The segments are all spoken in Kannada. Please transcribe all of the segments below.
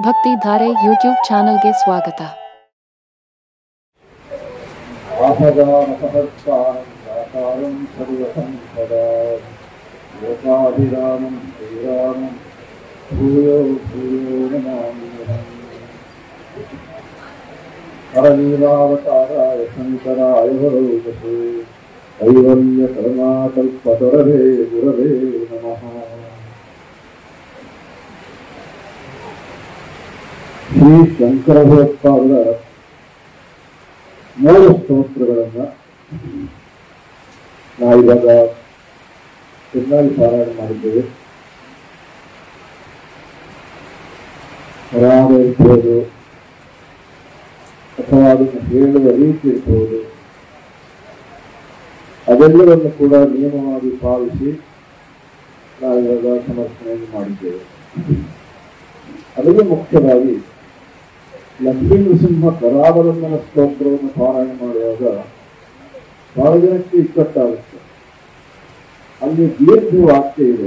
ಭಕ್ತಿ ಧಾರೆ ಯೂಟ್ಯೂಬ್ ಚಾನಲ್ಗೆ ಸ್ವಾಗತ ఆపదానసహస్కారం సాకారం సర్వసంపదా లోకాభిరామం శ్రీరామం భూయో భూయో నమామ్యహం హరలీలావతారాయ శంకరాయ హరోగసే కైవల్య కరుణాకల్పతరవే గురవే నమః ಶ್ರೀ ಶಂಕರ ಭಗವತ್ಪಾದರ ಮೂರು ಸ್ತೋತ್ರಗಳನ್ನ ನಾವಿವಾಗ ಚೆನ್ನಾಗಿ ಪಾರಾಯಣ ಮಾಡಿದ್ದೇವೆ ರಾಮ ಇರ್ಬೋದು ಅಥವಾ ಅದನ್ನು ಹೇಳುವ ರೀತಿ ಇರ್ಬೋದು ಅದೆಲ್ಲವನ್ನು ಕೂಡ ನಿಯಮವಾಗಿ ಪಾಲಿಸಿ ನಾವಿವಾಗ ಸಮರ್ಪಣೆಯನ್ನು ಮಾಡಿದ್ದೇವೆ ಅದರಲ್ಲಿ ಮುಖ್ಯವಾಗಿ ಲಕ್ಷ್ಮೀ ನರಸಿಂಹ ಕರಾವಲಂಬನ ಸ್ತೋತ್ರವನ್ನು ಪಾರಾಯಣ ಮಾಡುವಾಗ ಬಹಳ ಜನಕ್ಕೆ ಇಕ್ಕಟ್ಟಾಗುತ್ತೆ ಅಲ್ಲಿ ದೀರ್ಘ ವಾಕ್ಯ ಇದೆ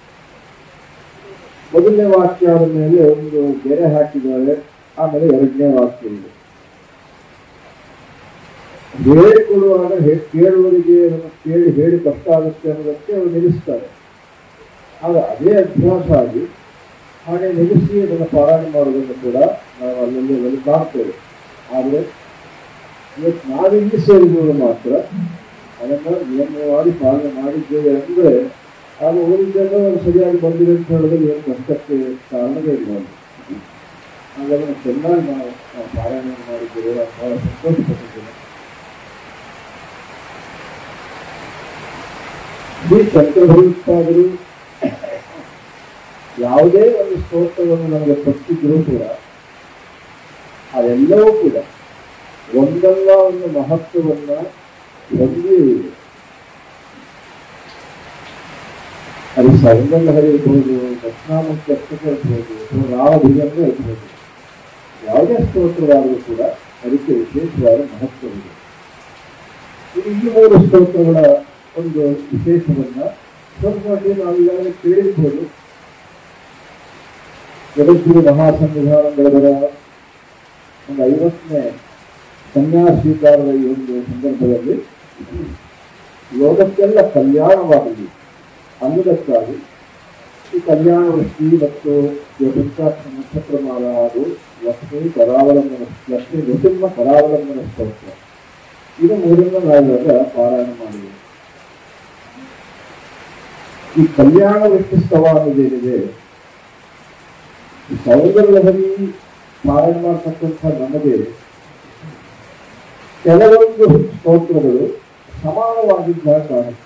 ಮೊದಲನೇ ವಾಕ್ಯ ಆದ ಮೇಲೆ ಒಂದು ಗೆರೆ ಹಾಕಿದ್ದಾರೆ ಆಮೇಲೆ ಎರಡನೇ ವಾಕ್ಯ ಇದೆ ಹೇಳಿಕೊಳ್ಳುವಾಗ ಹೇ- ಕೇಳುವವರಿಗೆ ಅದನ್ನು ಕೇಳಿ ಹೇಳಿ ಕಷ್ಟ ಆಗುತ್ತೆ ಅನ್ನೋದಕ್ಕೆ ಅವರು ನಿಲ್ಲಿಸ್ತಾರೆ ಆಗ ಅದೇ ಅಭ್ಯಾಸ ಆಗಿ ಹಾಗೆ ನಿಲ್ಲಿಸಿ ಅದನ್ನು ಪಾರಾಯಣ ಮಾಡೋದನ್ನು ಕೂಡ ನಾವು ಅಲ್ಲಲ್ಲಿ ಅಲ್ಲಿ ಮಾಡ್ತೇವೆ ಆದರೆ ಇವತ್ತು ನಾವಿಲ್ಲಿ ಸೇರಿದವರು ಮಾತ್ರ ಅದನ್ನು ನಿಯಮವಾಗಿ ಪಾಲನೆ ಮಾಡಿದ್ದೇವೆ ಅಂದರೆ ಆಗ ಓದಿದ್ದಾಗ ಅದು ಸರಿಯಾಗಿ ಬಂದಿದೆ ಅಂತ ಹೇಳಿದ್ರೆ ಏನು ಕಷ್ಟಕ್ಕೆ ಕಾರಣವೇ ಇಲ್ಲ ಅದು. ಹಾಗಾಗಿ ಅದನ್ನು ಚೆನ್ನಾಗಿ ನಾವು ನಾವು ಪಾರಾಯಣ ಮಾಡಿದ್ದೇವೆ ನಾನು ಬಹಳ ಸಂತೋಷಪಟ್ಟಿದ್ದೇನೆ ಶ್ರೀ ಶಂಕರ ಭಗವತ್ಪಾದರು ಯಾವುದೇ ಒಂದು ಸ್ತೋತ್ರವನ್ನು ನಮಗೆ ಕೊಟ್ಟಿದ್ರೂ ಕೂಡ ಅದೆಲ್ಲವೂ ಕೂಡ ಒಂದಲ್ಲ ಒಂದು ಮಹತ್ವವನ್ನ ಹೊಂದಿ ಅದು ಸೌಂದರ್ಯ ಹರಿ ಇರ್ಬೋದು ದಕ್ಷಿಣಾಮುಖಿ ಅಕ್ಷಕ ಇರ್ಬೋದು ಅಥವಾ ರಾಮಭಿಗಂಗ ಇರ್ಬೋದು ಯಾವುದೇ ಸ್ತೋತ್ರವಾದರೂ ಕೂಡ ಅದಕ್ಕೆ ವಿಶೇಷವಾದ ಮಹತ್ವವಿದೆ ಇದು ಈ ಮೂರು ಸ್ತೋತ್ರಗಳ ಒಂದು ವಿಶೇಷವನ್ನ ಸ್ವಲ್ಪ ಮಟ್ಟಿಗೆ ನಾವು ಈಗಾಗಲೇ ಕೇಳಿರ್ಬೋದು ಜಗದ್ಗುರು ಮಹಾಸಂವಿಧಾನಗಳ ಒಂದು ಐವತ್ತನೇ ಸನ್ಯಾಸ ಸ್ವೀಕಾರದ ಈ ಒಂದು ಸಂದರ್ಭದಲ್ಲಿ ಲೋಕಕ್ಕೆಲ್ಲ ಕಲ್ಯಾಣವಾಗಲಿ ಅನ್ನೋದಕ್ಕಾಗಿ ಈ ಕಲ್ಯಾಣ ವೃಷ್ಟಿ ಮತ್ತು ಪಂಚಾಕ್ಷ ನಕ್ಷತ್ರ ಮಾಲ ಹಾಗೂ ಲಕ್ಷ್ಮೀ ಕರಾವಲಂಬನ ಲಕ್ಷ್ಮೀ ನೃಸಿಂಹ ಕರಾವಲಂಬನ ಸ್ತೋತ್ರ ಇದು ಮೂರನ್ನ ನಾವಿವಾಗ ಪಾರಾಯಣ ಮಾಡಿದೆ ಈ ಕಲ್ಯಾಣ ವೃಷ್ಟಿ ಸ್ತವ ಅನ್ನೋದೇನಿದೆ ಈ ಸೌಂದರ್ಯ ಲಹರಿ ಪಾರಾಯಣ ಮಾಡ್ತಕ್ಕಂಥ ನಮಗೆ ಕೆಲವೊಂದು ಸ್ತೋತ್ರಗಳು ಸಮಾನವಾಗಿದ್ದಾಗ ಕಾಣುತ್ತೆ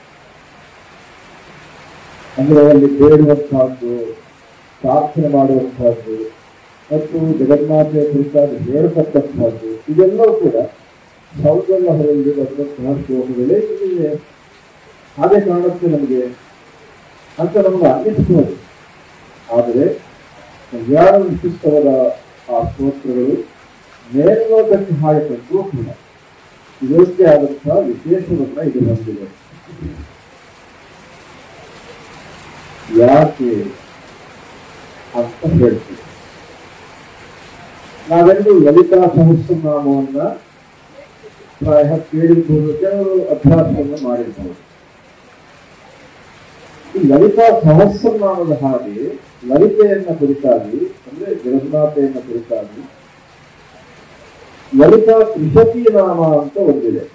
ಅಂದ್ರೆ ಅಲ್ಲಿ ಬೇಡುವಂತಹದ್ದು ಪ್ರಾರ್ಥನೆ ಮಾಡುವಂತಹದ್ದು ಮತ್ತು ಜಗನ್ಮಾತೆಯ ಕುರಿತಾಗಿ ಹೇಳ್ತಕ್ಕಂಥದ್ದು ಇದೆಲ್ಲವೂ ಕೂಡ ಸೌಂದರ್ಯ ಲಹರಿಯಲ್ಲಿ ಬರುವಂತಹ ಶ್ಲೋಕಗಳೇ ಇಲ್ಲಿವೆ ಹಾಗೆ ಕಾಣುತ್ತೆ ನಮಗೆ ಅಂತ ನಮಗೆ ಅನ್ನಿಸ್ಬೋದು ಆದರೆ ಕಲ್ಯಾಣ ವಿಶಿಷ್ಟವಾದ ಆ ಸ್ತೋತ್ರಗಳು ಮೇಲ್ನೋಟಕ್ಕೆ ಹಾಗೆ ಕಂಡರೂ ಕೂಡ ಇದಕ್ಕೆ ಆದಂತಹ ವಿಶೇಷವನ್ನ ಇದು ಹೊಂದಿದೆ ಯಾಕೆ ಅಂತ ಹೇಳ್ತೀವಿ ನಾವೆಲ್ಲರೂ ಲಲಿತಾ ಸಹಸ್ರನಾಮವನ್ನ ಪ್ರಾಯ ಕೇಳಿರ್ಬೋದು ಕೆಲವರು ಅಭ್ಯಾಸವನ್ನು ಮಾಡಿರ್ಬೋದು ಈ ಲಲಿತಾ ಸಹಸ್ರನಾಮದ ಹಾಗೆ ಲಲಿತೆಯನ್ನ ಕುರಿತಾಗಿ ಅಂದ್ರೆ ಜಗನ್ನಾಥೆಯನ್ನ ಕುರಿತಾಗಿ ಲಲಿತಾ ತ್ರಿಶತಿ ನಾಮ ಅಂತ ಒಂದಿದೆ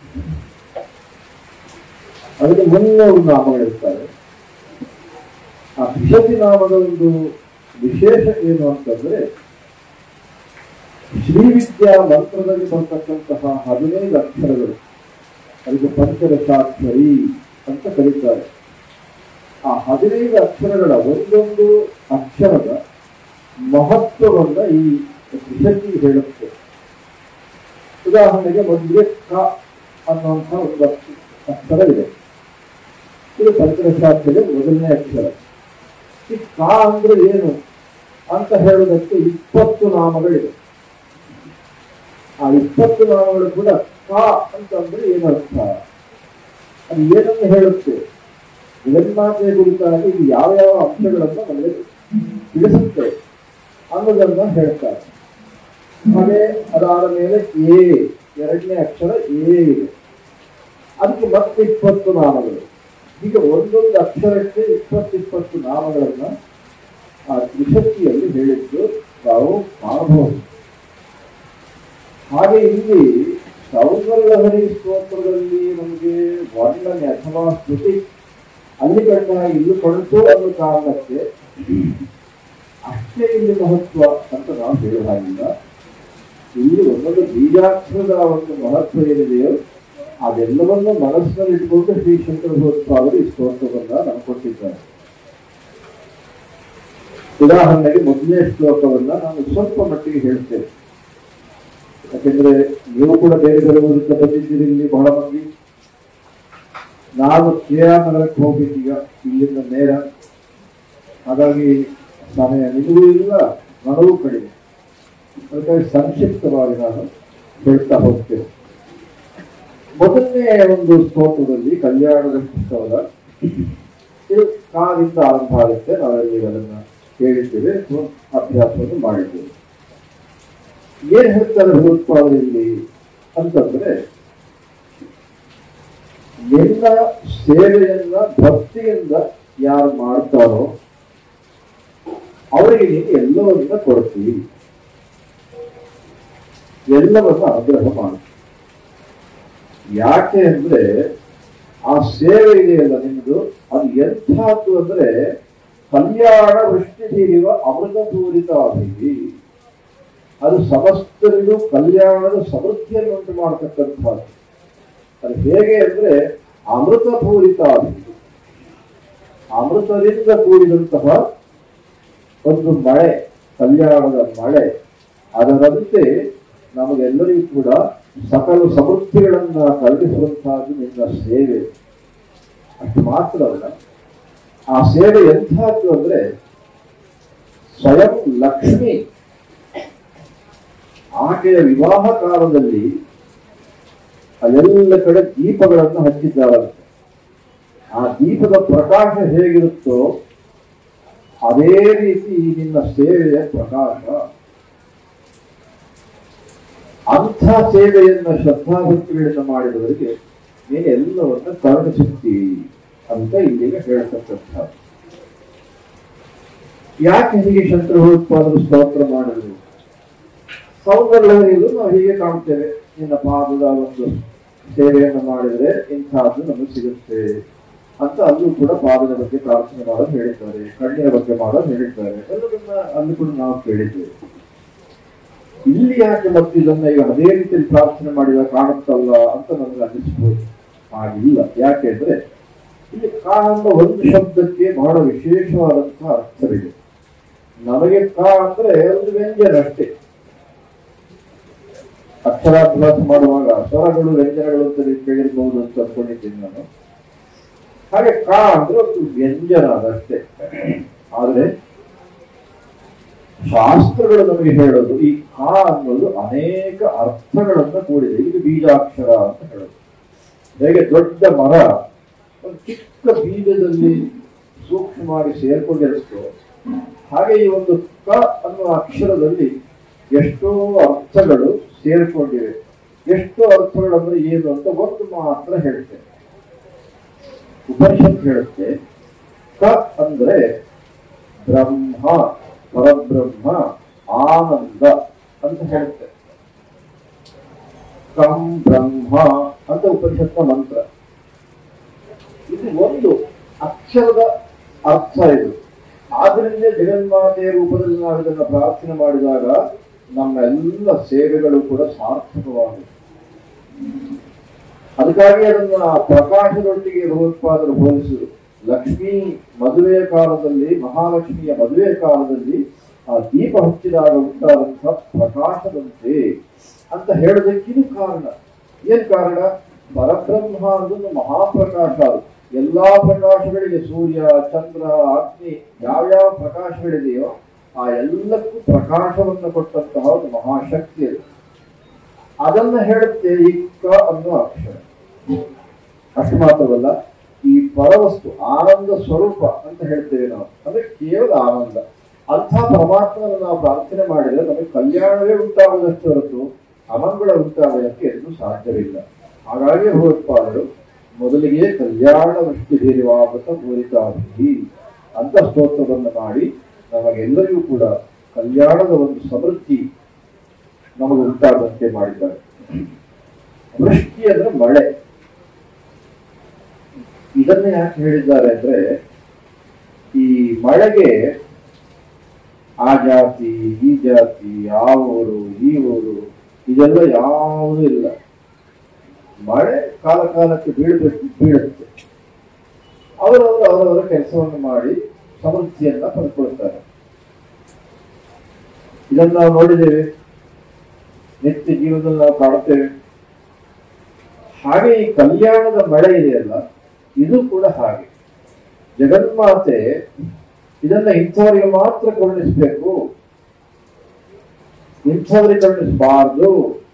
ಅದಕ್ಕೆ ಮುನ್ನೂರು ನಾಮಗಳಿರ್ತಾರೆ ಆ ತ್ರಿಶತಿ ನಾಮದ ಒಂದು ವಿಶೇಷ ಏನು ಅಂತಂದ್ರೆ ಶ್ರೀವಿದ್ಯಾ ಮಂತ್ರದಲ್ಲಿ ಬರ್ತಕ್ಕಂತಹ ಹದಿನೈದು ಅಕ್ಷರಗಳು ಅದಕ್ಕೆ ಪಂಚದಶಾಕ್ಷರಿ ಅಂತ ಕರೀತಾರೆ ಆ ಹದಿನೈದು ಅಕ್ಷರಗಳ ಒಂದೊಂದು ಅಕ್ಷರದ ಮಹತ್ವವನ್ನ ಈ ತ್ರಿಶತಿ ಹೇಳುತ್ತೆ ಉದಾಹರಣೆಗೆ ಮೊದಲಿಗೆ ಕ ಅನ್ನುವಂಥ ಒಂದು ಅಕ್ಷ- ಅಕ್ಷರ ಇದೆ ಇದು ಪಂಚದಶಾಕ್ಷರ ಮೊದಲನೇ ಅಕ್ಷರ ಈ ಕ ಅಂದ್ರೆ ಏನು ಅಂತ ಹೇಳೋದಕ್ಕೆ ಇಪ್ಪತ್ತು ನಾಮಗಳಿವೆ ಆ ಇಪ್ಪತ್ತು ನಾಮಗಳು ಕೂಡ ಕ ಅಂತಂದ್ರೆ ಏನರ್ಥ ಅದು ಏನನ್ನು ಹೇಳುತ್ತೆ ಜಗನ್ಮಾತೆಯ ಕುರಿತಾಗಿ ಇದು ಯಾವ ಯಾವ ಅಂಶಗಳನ್ನು ನಮಗೆ ತಿಳಿಸುತ್ತೆ ಅನ್ನೋ ಅನ್ನೋದನ್ನ ಹೇಳ್ತಾರೆ ಹಾಗೆ ಅದಾದ ಮೇಲೆ ಎ ಎರಡನೇ ಅಕ್ಷರ ಎ ಇದೆ ಅದಕ್ಕೆ ಮತ್ತೆ ಇಪ್ಪತ್ತು ನಾಮಗಳು ಈಗ ಒಂದೊಂದು ಅಕ್ಷರಕ್ಕೆ ಇಪ್ಪತ್ತಿಪ್ಪತ್ತು ನಾಮಗಳನ್ನ ಆ ತ್ರಿಶಕ್ತಿಯಲ್ಲಿ ಹೇಳಿದ್ದು ನಾವು ಕಾಣಬಹುದು ಹಾಗೆ ಇಲ್ಲಿ ಸೌಂದರ್ಯಲಹರಿ ಸ್ತೋತ್ರದಲ್ಲಿ ನಮಗೆ ವರ್ಣನೆ ಅಥವಾ ಸ್ತುತಿ ಅಲ್ಲಿ ಕಂಡ ಇಲ್ಲಿ ಕಳಿಸು ಅನ್ನೋ ಕಾರಣಕ್ಕೆ ಅಷ್ಟೇ ಇಲ್ಲಿ ಮಹತ್ವ ಅಂತ ನಾವು ಹೇಳಲಾಗಿಲ್ಲ ಇಲ್ಲಿ ಒಂದೊಂದು ಬೀಜಾಕ್ಷರದ ಒಂದು ಮಹತ್ವ ಏನಿದೆಯೋ ಅದೆಲ್ಲವನ್ನು ಮನಸ್ಸಿನಲ್ಲಿ ಇಟ್ಕೊಂಡು ಶ್ರೀ ಶಂಕರ ಭಗವತ್ಪಾದರು ಈ ಸ್ತೋತ್ರವನ್ನ ನಮ್ಗೆ ಕೊಟ್ಟಿದ್ದಾರೆ ಉದಾಹರಣೆಗೆ ಮೊದಲನೇ ಶ್ಲೋಕವನ್ನ ನಾನು ಸ್ವಲ್ಪ ಮಟ್ಟಿಗೆ ಹೇಳ್ತೇನೆ ಯಾಕೆಂದ್ರೆ ನೀವು ಕೂಡ ಬೇರೆ ಬೇರೆ ಊರಿಂದ ಬಂದಿದ್ದೀರಿ ಇಲ್ಲಿ ಬಹಳ ಮಂದಿ ನಾನು ಕೆ ಆರ್ ನಗರಕ್ಕೆ ಹೋಗ್ಬೇಕೀಗ ಇಲ್ಲಿಂದ ನೇರ ಹಾಗಾಗಿ ಸಮಯ ನಿಮಗೂ ಇಲ್ಲ ನನಗೂ ಕಡಿಮೆ ಅದಕ್ಕಾಗಿ ಸಂಕ್ಷಿಪ್ತವಾಗಿ ನಾನು ಹೇಳ್ತಾ ಹೋಗ್ತೇನೆ ಮೊದಲನೇ ಒಂದು ಸ್ತೋತ್ರದಲ್ಲಿ ಕಲ್ಯಾಣದ ಪುಸ್ತಕದ ಇದು ಕಾದಿಂದ ಆರಂಭ ಆಗುತ್ತೆ ನಾವೆಲ್ಲಿ ಅದನ್ನ ಕೇಳಿದ್ದೇವೆ ಅಥವಾ ಅಭ್ಯಾಸವನ್ನು ಮಾಡಿದ್ದೇವೆ ಏನ್ ಹೇಳ್ತಾರೆ ಭಗವತ್ಪಾದರಲ್ಲಿ ಅಂತಂದ್ರೆ ನಿನ್ನ ಸೇವೆಯನ್ನ ಭಕ್ತಿಯಿಂದ ಯಾರು ಮಾಡ್ತಾರೋ ಅವರಿಗೆ ನೀನು ಎಲ್ಲವನ್ನ ಕೊಡ್ತೀವಿ ಎಲ್ಲವನ್ನ ಅನುಗ್ರಹ ಮಾಡು ಯಾಕೆ ಅಂದ್ರೆ ಆ ಸೇವೆ ಇದೆಯಲ್ಲ ನಿಮ್ದು ಅದು ಎಂಥದ್ದು ಅಂದ್ರೆ ಕಲ್ಯಾಣ ವೃಷ್ಟಿ ಬೀರುವ ಅಮೃತಪೂರಿತ ಅಭಿಗಿ ಅದು ಸಮಸ್ತರಿಗೂ ಕಲ್ಯಾಣದ ಸಮೃದ್ಧಿಯನ್ನು ಉಂಟು ಮಾಡತಕ್ಕಂಥದ್ದು ಅದು ಹೇಗೆ ಅಂದ್ರೆ ಅಮೃತಪೂರಿತ ಅಭಿಗಿ ಅಮೃತದಿಂದ ಕೂಡಿದಂತಹ ಒಂದು ಮಳೆ ಕಲ್ಯಾಣದ ಮಳೆ ಅದರಂತೆ ನಮಗೆಲ್ಲರಿಗೂ ಕೂಡ ಸಕಲ ಸಮೃದ್ಧಿಗಳನ್ನ ಕಲ್ಪಿಸುವಂತಹದ್ದು ನಿನ್ನ ಸೇವೆ ಅಷ್ಟು ಮಾತ್ರ ಅಲ್ಲ ಆ ಸೇವೆ ಎಂಥದ್ದು ಅಂದ್ರೆ ಸ್ವಯಂ ಲಕ್ಷ್ಮಿ ಆಕೆಯ ವಿವಾಹ ಕಾಲದಲ್ಲಿ ಅಲ್ಲೆಲ್ಲ ಕಡೆ ದೀಪಗಳನ್ನು ಹಚ್ಚಿದ್ದಾರಂತೆ ಆ ದೀಪದ ಪ್ರಕಾಶ ಹೇಗಿರುತ್ತೋ ಅದೇ ರೀತಿ ಈ ನಿನ್ನ ಸೇವೆಯ ಪ್ರಕಾಶ ಅಂಥ ಸೇವೆಯನ್ನ ಶ್ರದ್ಧಾಭಕ್ತಿಗಳಿಂದ ಮಾಡಿದವರಿಗೆ ನೀನು ಎಲ್ಲವನ್ನ ಕರುಣಿಸುತ್ತಿ ಅಂತ ಇಲ್ಲಿಗ ಹೇಳ್ತಕ್ಕಂಥ ಯಾಕೆ ಹೀಗೆ ಶಂಕರಭಯೋತ್ಪಾದರು ಸ್ತೋತ್ರ ಮಾಡಿದ್ರು ಸೌಂದರ್ಯದಲ್ಲಿ ನಾವು ಹೀಗೆ ಕಾಣ್ತೇವೆ ನಿನ್ನ ಪಾದದ ಒಂದು ಸೇವೆಯನ್ನು ಮಾಡಿದ್ರೆ ಇಂಥದ್ದು ನಮಗೆ ಸಿಗುತ್ತೆ ಅಂತ ಅಲ್ಲೂ ಕೂಡ ಪಾದದ ಬಗ್ಗೆ ಪ್ರಾರ್ಥನೆ ಮಾಡೋದು ಹೇಳಿದ್ದಾರೆ ಕಣ್ಣಿನ ಬಗ್ಗೆ ಮಾಡೋದು ಹೇಳಿದ್ದಾರೆ ಎಲ್ಲದನ್ನ ಅಲ್ಲೂ ಕೂಡ ನಾವು ಕೇಳಿದ್ದೇವೆ ಇಲ್ಲಿ ಯಾಕೆ ಮತ್ತೆ ಇದನ್ನ ಈಗ ಅದೇ ರೀತಿಯಲ್ಲಿ ಪ್ರಾರ್ಥನೆ ಮಾಡಿದ ಕಾಣುತ್ತಲ್ಲ ಅಂತ ನನಗೆ ಅನಿಸ್ಬೋದು ಹಾಗಿಲ್ಲ ಯಾಕೆಂದ್ರೆ ಇಲ್ಲಿ ಕಾ ಎಂಬ ಒಂದು ಶಬ್ದಕ್ಕೆ ಬಹಳ ವಿಶೇಷವಾದಂತಹ ಅರ್ಥವಿದೆ ನಮಗೆ ಕಾ ಅಂದ್ರೆ ಒಂದು ವ್ಯಂಜನ ಅಷ್ಟೇ ಅಕ್ಷರಾಭ್ಯಾಸ ಮಾಡುವಾಗ ಸ್ವರಗಳು ವ್ಯಂಜನಗಳು ಅಂತ ನೀವು ಕೇಳಿರ್ಬಹುದು ಅಂತ ಅನ್ಕೊಂಡಿದ್ದೀನಿ ನಾನು ಹಾಗೆ ಕಾ ಅಂದ್ರೆ ಒಂದು ವ್ಯಂಜನ ಅದಷ್ಟೇ ಆದ್ರೆ ಶಾಸ್ತ್ರಗಳು ನಮಗೆ ಹೇಳೋದು ಈ ಕಾ ಅನ್ನೋದು ಅನೇಕ ಅರ್ಥಗಳನ್ನ ಕೂಡಿದೆ ಇದು ಬೀಜಾಕ್ಷರ ಅಂತ ಹೇಳೋದು ಹೇಗೆ ದೊಡ್ಡ ಮರ ಒಂದು ಚಿಕ್ಕ ಬೀಜದಲ್ಲಿ ಸೂಕ್ಷ್ಮವಾಗಿ ಸೇರ್ಕೊಂಡಿರುತ್ತೋ ಹಾಗೆ ಈ ಒಂದು ಕ ಅನ್ನುವ ಅಕ್ಷರದಲ್ಲಿ ಎಷ್ಟೋ ಅರ್ಥಗಳು ಸೇರ್ಕೊಂಡಿವೆ ಎಷ್ಟೋ ಅರ್ಥಗಳಂದ್ರೆ ಏನು ಅಂತ ಒಂದು ಮಾತ್ರ ಹೇಳ್ತೇನೆ ಉಪನಿಷತ್ ಹೇಳುತ್ತೆ ಕ ಅಂದ್ರೆ ಬ್ರಹ್ಮ ಪರಬ್ರಹ್ಮ ಆನಂದ ಅಂತ ಹೇಳುತ್ತೆ ಕಂ ಬ್ರಹ್ಮ ಅಂತ ಉಪನಿಷತ್ನ ಮಂತ್ರ ಇದು ಒಂದು ಅಕ್ಷರದ ಅರ್ಥ ಇದು ಆದ್ರಿಂದ ಜಗನ್ಮಾತೆಯ ರೂಪದಲ್ಲಿ ನಾವು ಇದನ್ನು ಪ್ರಾರ್ಥನೆ ಮಾಡಿದಾಗ ನಮ್ಮ ಎಲ್ಲ ಸೇವೆಗಳು ಕೂಡ ಸಾರ್ಥಕವಾಗುತ್ತೆ ಅದಕ್ಕಾಗಿ ಅದನ್ನ ಪ್ರಕಾಶದೊಟ್ಟಿಗೆ ಭಗವತ್ಪಾದರು ಹೋಲಿಸಿದರು ಲಕ್ಷ್ಮೀ ಮದುವೆಯ ಕಾಲದಲ್ಲಿ ಮಹಾಲಕ್ಷ್ಮಿಯ ಮದುವೆಯ ಕಾಲದಲ್ಲಿ ಆ ದೀಪ ಹಚ್ಚಿದಾಗ ಉಂಟಾದಂತಹ ಪ್ರಕಾಶದಂತೆ ಅಂತ ಹೇಳೋದಕ್ಕಿದು ಕಾರಣ ಏನ್ ಕಾರಣ ಪರಬ್ರಹ್ಮ ಅನ್ನೋದು ಮಹಾಪ್ರಕಾಶ ಅದು ಎಲ್ಲಾ ಪ್ರಕಾಶಗಳಿಗೆ ಸೂರ್ಯ ಚಂದ್ರ ಅಗ್ನಿ ಯಾವ್ಯಾವ ಪ್ರಕಾಶಗಳಿದೆಯೋ ಆ ಎಲ್ಲಕ್ಕೂ ಪ್ರಕಾಶವನ್ನು ಕೊಟ್ಟಂತಹ ಒಂದು ಮಹಾಶಕ್ತಿ ಅದು ಅದನ್ನ ಹೇಳುತ್ತೆ ಈ ಕ ಅನ್ನೋ ಅಕ್ಷರ ಅಷ್ಟು ಮಾತ್ರವಲ್ಲ ಈ ಪರವಸ್ತು ಆನಂದ ಸ್ವರೂಪ ಅಂತ ಹೇಳ್ತೇವೆ ನಾವು ಅಂದ್ರೆ ಕೇವಲ ಆನಂದ ಅಂಥ ಪರಮಾತ್ಮನ ನಾವು ಪ್ರಾರ್ಥನೆ ಮಾಡಿದರೆ ನಮಗೆ ಕಲ್ಯಾಣವೇ ಉಂಟಾಗುವುದಕ್ಕೆ ಹೊರತು ಅಮಂಗಳ ಉಂಟಾಗುವುದಕ್ಕೆ ಎಂದು ಸಾಧ್ಯವಿಲ್ಲ ಹಾಗಾಗಿ ಭಗವತ್ಪಾದರು ಮೊದಲಿಗೆ ಕಲ್ಯಾಣ ವೃಷ್ಟಿ ಧೀರ್ಯವಾಗುತ್ತ ಪೂರಿತಾಭಿಹಿ ಅಂತ ಸ್ತೋತ್ರವನ್ನು ಮಾಡಿ ನಮಗೆಲ್ಲರಿಗೂ ಕೂಡ ಕಲ್ಯಾಣದ ಒಂದು ಸಮೃದ್ಧಿ ನಮಗೆ ಉಂಟಾಗುವಂತೆ ಮಾಡಿದ್ದಾರೆ ವೃಷ್ಟಿ ಅಂದ್ರೆ ಮಳೆ ಇದನ್ನ ಯಾಕೆ ಹೇಳಿದ್ದಾರೆ ಅಂದ್ರೆ ಈ ಮಳೆಗೆ ಆ ಜಾತಿ ಈ ಜಾತಿ ಆ ಊರು ಈ ಊರು ಇದೆಲ್ಲ ಯಾವುದೂ ಇಲ್ಲ ಮಳೆ ಕಾಲ ಕಾಲಕ್ಕೆ ಬೀಳಬೇಕು ಬೀಳುತ್ತೆ ಅವರವರು ಅವರವರ ಕೆಲಸವನ್ನು ಮಾಡಿ ಸಮೃದ್ಧಿಯನ್ನ ಪಡ್ಕೊಳ್ತಾರೆ ಇದನ್ನು ನಾವು ನೋಡಿದ್ದೇವೆ ನಿತ್ಯ ಜೀವನದಲ್ಲಿ ನಾವು ಕಾಣುತ್ತೇವೆ ಹಾಗೆ ಈ ಕಲ್ಯಾಣದ ಮಳೆ ಇದೆಯಲ್ಲ ಇದು ಕೂಡ ಹಾಗೆ ಜಗನ್ಮಾತೆ ಇದನ್ನ ಇಂಥವರಿಗೆ ಮಾತ್ರ ಕರುಣಿಸಬೇಕು ಇಂಥವರಿಗೆ ಕರುಣಿಸಬಾರ್ದು